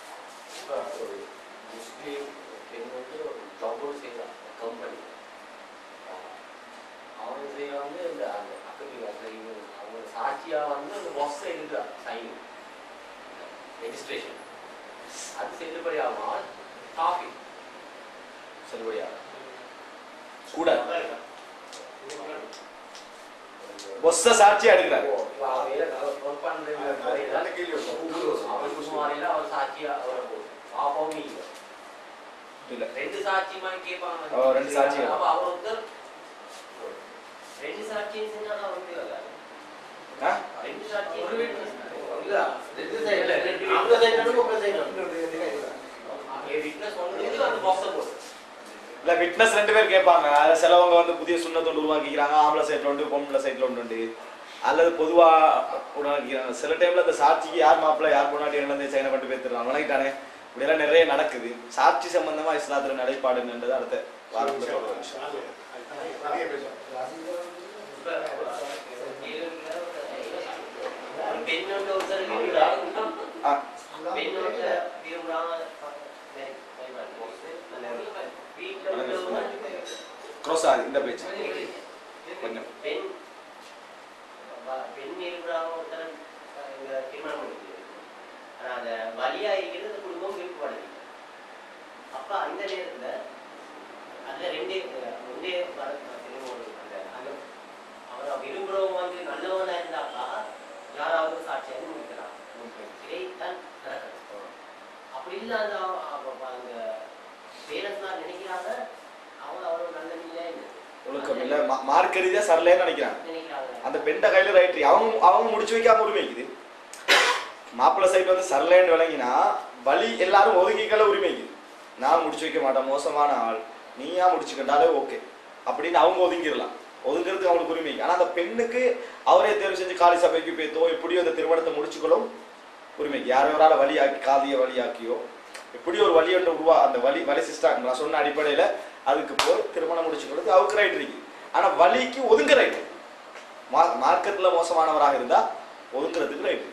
முஸ்லீம் பெண் வந்து ஒரு ஜாபோடு செய்கிறான் கம்பெனி அவங்க செய்வாங்க இந்த அந்த அக்கடி அவங்க சாட்சியாக வந்து அந்த ஒஸ்ஸை எழுதுறா சைன் ரெஜிஸ்ட்ரேஷன் அது செல்லுபடி ஆகாமல் காஃபி செல்லுபடியா கூட பொஸ்ஸ சாட்சியா எடுக்கிறாரு ஒர்க் பண்ணுற முறையில் அவருக்கு சுமாரில் அவர் சாட்சியாக அவரை பாப்பாவும் இல்லை இல்ல ரெண்டு சாட்சியமா கேட்பாங்க ஓ, ரெண்டு சாட்சியம். அப்ப அவர் ஒருத்தர் ரெண்டு சாட்சியம் செஞ்சா தான் வந்து இல்ல ஆ? ரெண்டு சாட்சியம் இல்ல ரெண்டு சைடுல அவங்க சைடு உங்க சைடு விட்னஸ் ஒன்று அந்த பாக்ஸை போட்டு இல்ல விட்னஸ் ரெண்டு பேர் கேட்பாங்க அதுல சிலவங்க வந்து புதிய சுண்ணத்தொண்டு உருவாக்கிக்கிறாங்க ஆம்பளை சைட்ல உண்டு பொம்பளை சைட்ல ஒன்று உண்டு அல்லது பொதுவா உருவாக்கிக்கிறாங்க சில டைம்ல அந்த சாட்சிக்கு யார் மாப்பிள்ளை யார் பொண்ணாட்டி இழந்து சைனை பண்ணி பேத்துறாங்க வணங்கிட்டானே இப்படியெல்லாம் நிறைய நடக்குது சாட்சி சம்பந்தமா இஸ்லாத்துல நடைபாடுன்றது அடுத்த வாரத்துல சொல்ற விஷயம் பெண்ணோட ஒருத்தர் விரும்புறாங்க ஆ, பெண்ணோட விரும்புறாங்க வீட்டில் உள்ளவங்க cross ஆகுது இந்த பேச்சு கொஞ்சம் பெண் வ- பெண் இருக்கிறாங்க ஒருத்தர் இங்க திருமணம் பண்ணிக்கிறது ஆனா அந்த வலியா இருக்கிறது அந்த குடும்பம் விருப்பப்படுது அப்ப அந்த நேரத்துல அதுல ரெண்டே ரெண்டே வர- திருமணம் அந்த அந்த அவரை விரும்புறவங்க வந்து நல்லவனா இருந்தாக்கா யாராவது சாட்சியாக முடிக்கலாம் இதைத்தான் நடக்குது அப்படி இல்லாத அவ- அவ- அந்த பேரண்ட்ஸ்லாம் நினைக்கிறாங்க அவங்க அவ்வளவு நல்ல இல்லை ஒழுக்கம் இல்ல மா- மார்க் ரீதியா சரலேன்னு நினைக்கிறாங்க நினைக்கிறாங்க அந்த பெண்ட கையில ரைட்ரி அவங்க அவங்க முடிச்சு வைக்காம உரிமைக்குது மாப்பிள்ளை சைடு வந்து சரலேன்னு விளங்கினா வழி எல்லாரும் ஒதுக்கிக்கல உரிமைக்குது நான் முடிச்சு வைக்க மாட்டேன் மோசமான ஆள் நீயா முடிச்சுக்கிட்டாலே ஓகே அப்படின்னு அவங்க ஒதுங்கிடலாம் ஒதுங்கிறதுக்கு அவங்களுக்கு உரிமை ஆனா அந்த பெண்ணுக்கு அவரே தேர்வு செஞ்சு காலி சபைக்கு போய்த்தோ எப்படியோ அந்த திருமணத்தை முடிச்சுக்கணும் உரிமைக்கு யாரோ ஒரு ஆளை வழியாக்கி காதிய வழியாக்கியோ எப்படி ஒரு வழி ஒன்று உருவா அந்த வழி வழி சிஸ்டம் நான் சொன்ன அடிப்படையில அதுக்கு போய் திருமணம் முடிச்சுக்கிறது அவருக்கு ரைட் இருக்கு ஆனா வழிக்கு ஒதுங்க ரைட் மார்க்கெட்ல மோசமானவராக இருந்தா ஒதுங்குறதுக்கு ரைட்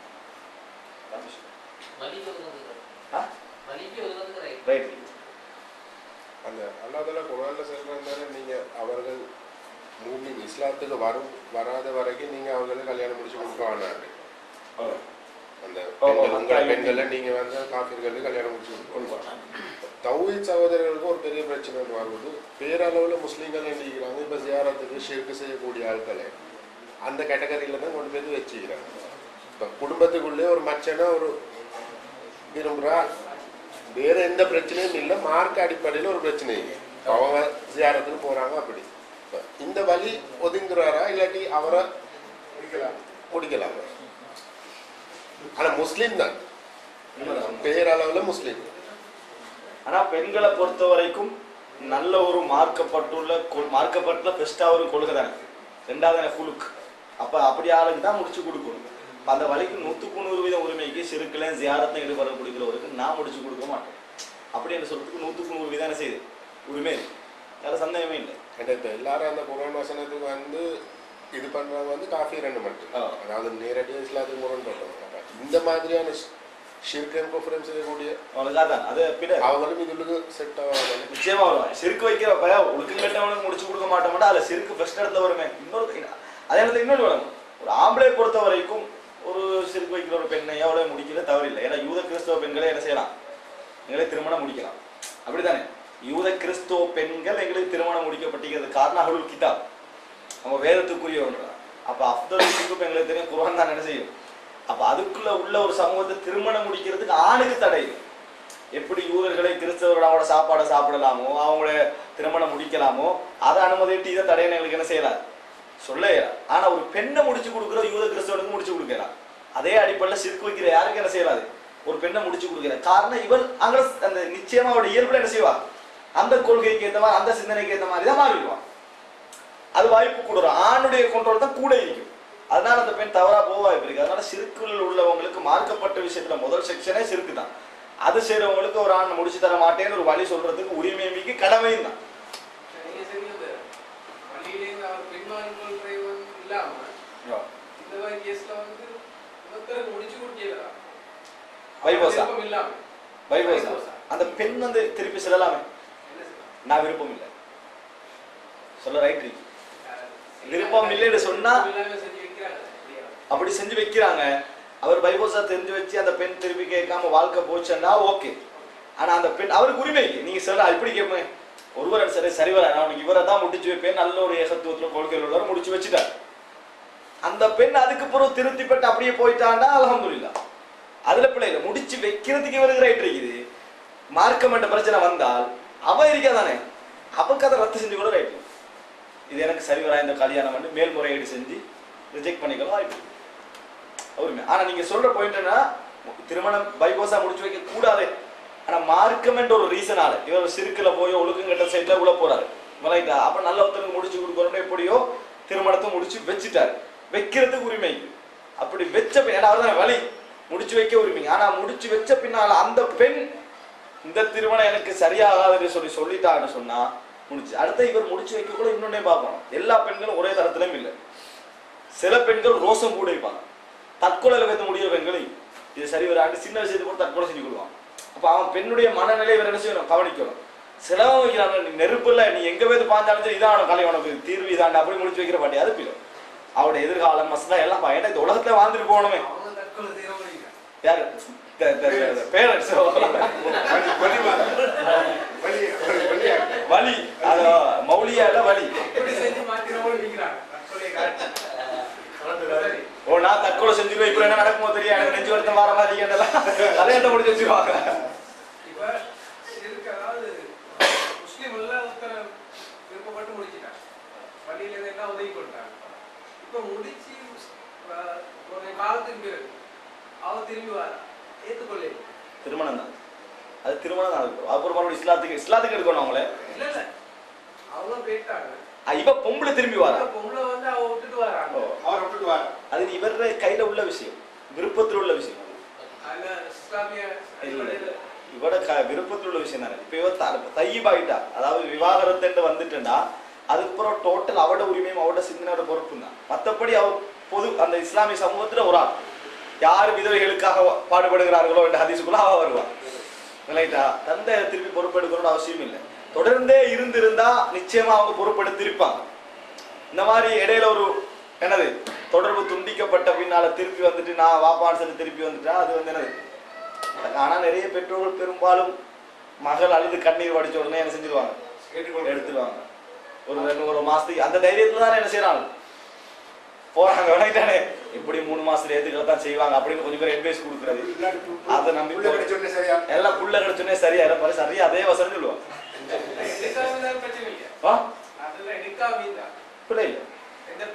வலிக்கு ஒதுங்குறது ஆ? வலிக்கு ஒதுங்குறது ரைட் ரைட் அந்த அல்லாதல குரான்ல சொல்றாங்க நீங்க அவர்கள் மூமின் இஸ்லாத்துக்கு வரும் வராத வரைக்கும் நீங்க அவங்களுக்கு கல்யாணம் முடிச்சு கொடுக்க வேணாம் அந்த ஓ, பெண்கள் உங்களோட மக்கள் பெண்களை நீங்க வந்து காஃபிர்களுக்கு கல்யாணம் முடிச்சு கொடுக்கணும் தௌஹீத் சகோதரர்களுக்கு ஒரு பெரிய பிரச்சனை ஒன்று வருவது பேரளவில் முஸ்லீம்கள் நினைக்கிறாங்க இப்போ ஜியாரத்துக்கு ஷிர்கு செய்யக்கூடிய ஆட்களை அந்த கேட்டகரியில தான் கொண்டு போய் வச்சுக்கிறாங்க இப்போ குடும்பத்துக்குள்ளே ஒரு மச்சனை ஒரு விரும்புகிறா வேற எந்த பிரச்சனையும் இல்லை மார்க் அடிப்படையில் ஒரு பிரச்சனை இல்லை அவங்க ஜியாரத்துக்கு போறாங்க அப்படி இப்ப இந்த வழி ஒதுங்குறாரா இல்லாட்டி அவரை முடிக்கலாம் முடிக்கலாம் ஆனா முஸ்லீம் தான் பேரளவுல முஸ்லீம் ஆனா பெண்களை பொறுத்த வரைக்கும் நல்ல ஒரு மார்க்கப்பட்டுள்ள கொள்- மார்க்கப்பட்டுள்ள பெஸ்டா ஒரு கொள்கை தானே ரெண்டாவது எனக்கு குலுக்கு அப்ப அப்படி ஆளுக்கு தான் முடிச்சு கொடுக்கணும் அப்ப அந்த வழிக்கு நூத்துக்கு நூறு வீதம் உரிமைக்கு சிறுக்கில ஜியாரத்தை ஈடுபட கொடுக்கிறவருக்கு நான் முடிச்சு கொடுக்க மாட்டேன் அப்படி என்று சொல்றதுக்கு நூத்துக்கு நூறு வீதம் என்ன செய்யுது உரிமை இருக்கு அதில் சந்தேகமே இல்லை எனக்கு எல்லாரும் அந்த குரான் வசனத்துக்கு வந்து இது பண்றவங்க வந்து காஃபி ரெண்டு மட்டும் ஆ. அதாவது நேரடியாக இஸ்லாத்துக்கு முரண்பட்டவங்க இந்த மாதிரியான ஷிர்கன் குஃபரன்ஸ் செய்யக்கூடிய அவனுக்கு அதான் அது பிட அவங்களும் இதுக்கு செட் ஆகாது நிச்சயமா வரும் செருக்கு வைக்கிறப்ப ஒழுக்கம் கட்டவனுக்கு முடிச்சு கொடுக்க மாட்டோம்னா அதுல செருக்கு ஃபர்ஸ்ட் இடத்துல வருமே இன்னொரு அதே இடத்துல இன்னொரு வரும் ஒரு ஆம்பளை பொறுத்த வரைக்கும் ஒரு செருக்கு வைக்கிற ஒரு பெண்ணை எவ்வளவு முடிக்கிறது தவறில்லை ஏன்னா யூத கிறிஸ்தவ பெண்களை என்ன செய்யலாம் எங்களை திருமணம் முடிக்கலாம் அப்படித்தானே யூத கிறிஸ்தவ பெண்கள் எங்களுக்கு திருமணம் முடிக்கப்பட்டிருக்கிறது காரணம் அகலுல் கிதாப் அவங்க வேதத்துக்குரியவங்க அப்ப அப்துல் சிக்கு எங்களுக்கு தெரியும் குர்ஆன் தான் என்ன செய்யும் அப்ப அதுக்குள்ள உள்ள ஒரு சமூகத்தை திருமணம் முடிக்கிறதுக்கு ஆணுக்கு தடை இல்லை. எப்படி யூதர்களை கிறிஸ்தவர்கள் அவங்களோட சாப்பாடை சாப்பிடலாமோ அவங்கள திருமணம் முடிக்கலாமோ அதை அனுமதிட்டு இதை தடையை எங்களுக்கு என்ன செய்யலாம் சொல்ல இயலாது. ஆனா ஒரு பெண்ணை முடிச்சு கொடுக்குற யூத கிறிஸ்தவனுக்கு முடிச்சு கொடுக்கலாம் அதே அடிப்படையில் சிறுக்கு வைக்கிற யாருக்கு என்ன செய்யலாது ஒரு பெண்ணை முடிச்சு கொடுக்கிற காரணம் இவள் அங்க அந்த நிச்சயமா அவருடைய இயல்புல என்ன செய்வா அந்த கொள்கைக்கு ஏற்ற மாதிரி அந்த சிந்தனைக்கு ஏற்ற மாதிரி தான் மாறிடுவான் அது வாய்ப்பு கூட வரும். ஆணுடைய கண்ட்ரோல் தான் கூட இருக்கும் அதனால அந்த பெண் தவறா போக வாய்ப்பு இருக்கு அதனால சிறுக்குள்ள உள்ளவங்களுக்கு மார்க்கப்பட்ட விஷயத்துல முதல் செக்ஷனே சிறுக்கு தான் அது செய்றவங்களுக்கு ஒரு ஆண் முடிச்சு தர மாட்டேன்னு ஒரு வழி சொல்றதுக்கு உரிமை மிக்க கடமையும் தான் நீங்க சொன்னது பள்ளியிலேருந்து அவர் பெண்மான் கொள்கைவன் இல்லாம இந்த மாதிரி கேஸ்ல வந்து ஒருத்தருக்கு முடிச்சு கொடுக்கல வைபோசா இல்லாம வைபோசா அந்த பெண் வந்து திருப்பி சொல்லலாமே என்ன சொல்றாங்க? நான் விருப்பம் இல்லை சொல்ல ரைட் விருப்பம் இல்லைன்னு சொன்னா எல்லாமே செஞ்சு வைக்கிறாங்க அப்படியா? அப்படி செஞ்சு வைக்கிறாங்க அவர் பைபோசா தெரிஞ்சு வச்சு அந்த பெண் திருப்பி கேட்காம வாழ்க்கை போச்சுன்னா ஓகே ஆனா அந்த பெண் அவருக்கு உரிமை இல்லை நீங்க சொல்ல இப்படி கேட்பேன் ஒருவர் சரி சரி வர நான் இவரை தான் முடிச்சு வைப்பேன் நல்ல ஒரு ஏகத்துவத்துல கொள்கையில் உள்ளவர் முடிச்சு வச்சுட்டார் அந்த பெண் அதுக்கு பிறகு திருத்தி பெற்று அப்படியே போயிட்டான்னா அல்ஹம்துலில்லாஹ் அதுல பிள்ளை இல்லை முடிச்சு வைக்கிறதுக்கு இவருக்கு ரைட் இருக்குது மார்க்கம் என்ற பிரச்சனை வந்தால் அவ இருக்காதானே அவக்கு அதை ரத்து செஞ்சு கூட ரைட் இது எனக்கு சரி வரா இந்த கல்யாணம் வந்து மேல்முறையீடு செஞ்சு ரிஜெக்ட் பண்ணிக்கலாம் வாய்ப்பு இருக்கு. உரிமை ஆனா நீங்க சொல்ற பாயிண்ட் என்ன திருமணம் பைபோஸா முடிச்சு வைக்க கூடாது ஆனா மார்க்கம் என்ற ஒரு ரீசனால இவர் சிறுக்குல போய் ஒழுக்கம் கட்ட சைட்ல உள்ள போறாரு ரைட்டா அப்ப நல்ல ஒருத்தருக்கு முடிச்சு கொடுக்கணும் எப்படியோ திருமணத்தை முடிச்சு வச்சுட்டாரு வைக்கிறதுக்கு உரிமை இருக்கு. அப்படி வச்ச பின் ஏன்னா அவர்தானே வழி முடிச்சு வைக்க உரிமை ஆனா முடிச்சு வச்ச பின்னால அந்த பெண் இந்த திருமணம் எனக்கு சரியாகாதுன்னு சொல்லி சொல்லிட்டான்னு சொன்னா முடிச்சு அடுத்த இவர் முடிச்சு வைக்க கூட இன்னொன்னே பார்க்கணும் எல்லா பெண்களும் ஒரே தரத்திலும் இல்லை சில பெண்கள் ரோசம் கூட இருப்பாங்க தற்கொலை வைத்து முடிய பெண்களும் இது சரி வராண்டு சின்ன விஷயத்துக்கு கூட தற்கொலை செஞ்சு கொள்வான் அப்ப அவன் பெண்ணுடைய மனநிலை இவர் என்ன செய்யணும் கவனிக்கணும் சிலவன் வைக்கிறாங்க நீ நெருப்பு இல்ல நீ எங்க போய் பாஞ்சாலும் சரி இதான் கலை உனக்கு தீர்வு இதாண்டு அப்படி முடிச்சு வைக்கிற பாட்டி அது பிள்ளை அவருடைய எதிர்காலம் மசலா எல்லாம் பா- ஏன்னா இந்த உலகத்துல வாழ்ந்துட்டு போகணுமே அவங்க தற்கொலை செய்யறவங்க யாரு பேரண்ட்ஸ் வலி அது மௌலியா இல்ல வலி எப்படி செஞ்சு மாத்திரவங்களும் நிக்கிறாங்க தற்கொலை காரணம். சரி. ஓ நான் தற்கொலை செஞ்சிருவேன் இப்ப என்ன நடக்குமோ தெரியும் எனக்கு நெஞ்சு வருத்தம் வர மாதிரி கேட்டலாம் கல்யாணத்தை முடிச்சு வச்சிருவாங்க இப்ப இருக்கு அதாவது முஸ்லீம் எல்லாம் ஒருத்தரை விருப்பப்பட்டு முடிச்சிட்டாங்க பள்ளியில இருந்து எல்லாம் உதவி பண்ணிட்டாங்க இப்ப முடிச்சு அஹ், ஒரு காலத்துக்கு பிறகு அவ திரும்பி வர ஏத்துக்கொள்ள திருமணம் தான் அது திருமணம் தான் இருக்கும் அப்புறம் மறுபடியும் இஸ்லாத்துக்கு இஸ்லாத்துக்கு எடுக்கணும் அவங்கள இல்ல இல்ல அவங்க போயிட்டாங்க அஹ் இவ பொம்பளை திரும்பி வரா ஆனா பொம்பளை வந்து அவ விட்டுட்டு வராங்க அவர் விட்டுட்டு வர அது இவர கையில உள்ள விஷயம் விருப்பத்தில் உள்ள விஷயம் அதுல இஸ்லாமிய இல்ல அடிப்படையில இவட க விருப்பத்தில் உள்ள விஷயம் தானே இப்ப இவ த- தையிபாயிட்டா அதாவது விவாகரத்துன்னு வந்துட்டுன்னா அதுக்கப்புறம் டோட்டல் அவட உரிமையும் அவட சிந்தனையோட பொறுப்பும் தான் மத்தபடி அவ பொது அந்த இஸ்லாமிய சமூகத்துல ஒரு ஆள் யார் விதவைகளுக்காக பாடுபடுகிறார்களோ என்ற ஹதீஸுக்குள்ள அவ வருவா ரைட்டா தந்தை திருப்பி பொறுப்பெடுக்கணும்னு அவசியம் இல்லை தொடர்ந்தே இருந்திருந்தா நிச்சயமா அவங்க பொறுப்பெடுத்திருப்பாங்க இந்த மாதிரி இடையில ஒரு என்னது தொடர்பு துண்டிக்கப்பட்ட பின்னால திருப்பி வந்துட்டு நான் வாப்பான்னு சொல்லி திருப்பி வந்துட்டா அது வந்து என்னது ஆனா நிறைய பெற்றோர்கள் பெரும்பாலும் மகள் அழுது கண்ணீர் வடிச்ச உடனே என்ன செஞ்சிருவாங்க எடுத்துருவாங்க ஒரு ரெண்டு ஒரு மாசத்துக்கு அந்த தைரியத்துல தானே என்ன செய்யறாங்க போறாங்க விளையாட்டானே இப்படி மூணு மாசத்துல ஏத்துக்களை தான் செய்வாங்க அப்படின்னு கொஞ்சம் பேர் அட்வைஸ் கொடுக்குறது அதை நம்பி போறது. சரியா எல்லாம் புள்ள கிடைச்சோடனே சரியா இருப்பாரு சரியா அதே வசனம் சொல்லுவாங்க நிக்காமி தான் பிரச்சனை இல்லையா ஆ அதுல நிக்காமி தான் பிள்ளை இல்லை எந்த பிள்ளை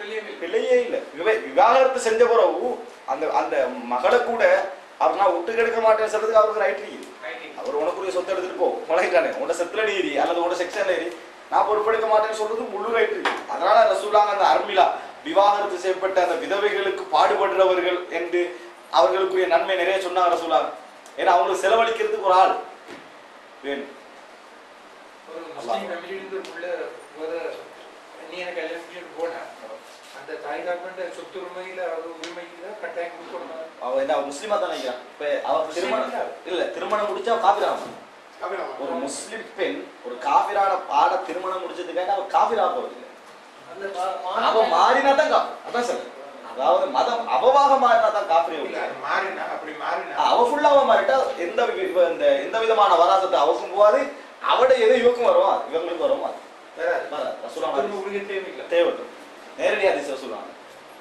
பிள்ளையும் இல்லை பிள்ளையே இல்லை விவ- விவாகரத்து செஞ்ச பிறகு அந்த அந்த மகளை கூட அவர் நான் விட்டு கெடுக்க மாட்டேன்னு சொல்றதுக்கு அவருக்கு ரைட் இருக்குது Writing. அவர் உனக்குரிய சொத்தை எடுத்துட்டு போ உனக்கிட்டானே உன்னோட செத்துல நீரி அல்லது உன்னோட செக்ஷன்ல ஏறி நான் பொறுப்பெடுக்க மாட்டேன்னு சொல்றது முழு ரைட் இருக்கு அதனால ரசூலாங்க அந்த அர்மிலா விவாகரத்து செய்யப்பட்ட அந்த விதவைகளுக்கு பாடுபடுறவர்கள் என்று அவர்களுக்குரிய நன்மை நிறைய சொன்னாங்க ரசூலாங்க ஏன்னா அவங்களுக்கு செலவழிக்கிறதுக்கு ஒரு ஆள் வேணும் ஒரு முஸ்லீம் ஃபேமிலியிலிருந்து ஒரு புள்ள வேற அந்நியனை கல்யாணம் பண்ணிட்டு போனா அந்த தாய் தாப்பண்ட சொத்துரிமையில அது உரிமையில கட்டாயம் கொடுக்கணும் அவ என்ன அவ முஸ்லீமா தான் நினைக்கிறான் இப்ப அவ திருமணம் இல்ல திருமணம் முடிச்சா காபிராம ஒரு முஸ்லிம் பெண் ஒரு காபிரான ஆட திருமணம் முடிச்சதுக்காக அவ காபிரா போறது இல்ல அந்த மா- அவ மாநில- மாறினா தான் காப்பி அதான் சார் அதாவது மதம் அவவாக மாறினா தான் காப்பி இல்ல அது மாறினா அப்படி மாறினா அவ ஃபுல்லாவ மாறிட்டா எந்த வி- இவ இந்த எந்த விதமான வராசத்தை அவக்கும் போகாது அவட எது இவக்கும் வரும் அது இவங்களுக்கு வரும் அது வராது. வராது. ரசூலுல்லாஹ் திரும்ப உரிய தேவையில்லை தேவைப்படும் நேரடி அதிசய சொல்லுவாங்க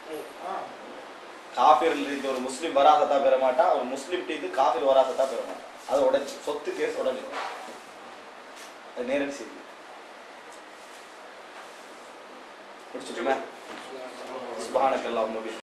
காஃபிர் இருந்து ஒரு முஸ்லீம் வராசத்தா பெற மாட்டா ஒரு முஸ்லீம் டீக்கு காஃபிர் வராசத்தா பெற மாட்டா அது உடனே சொத்து கேஸ் உடனே அது நேரடி செய்தி பிடிச்சிட்டுமே சுபஹானக்கல்லாஹும்ம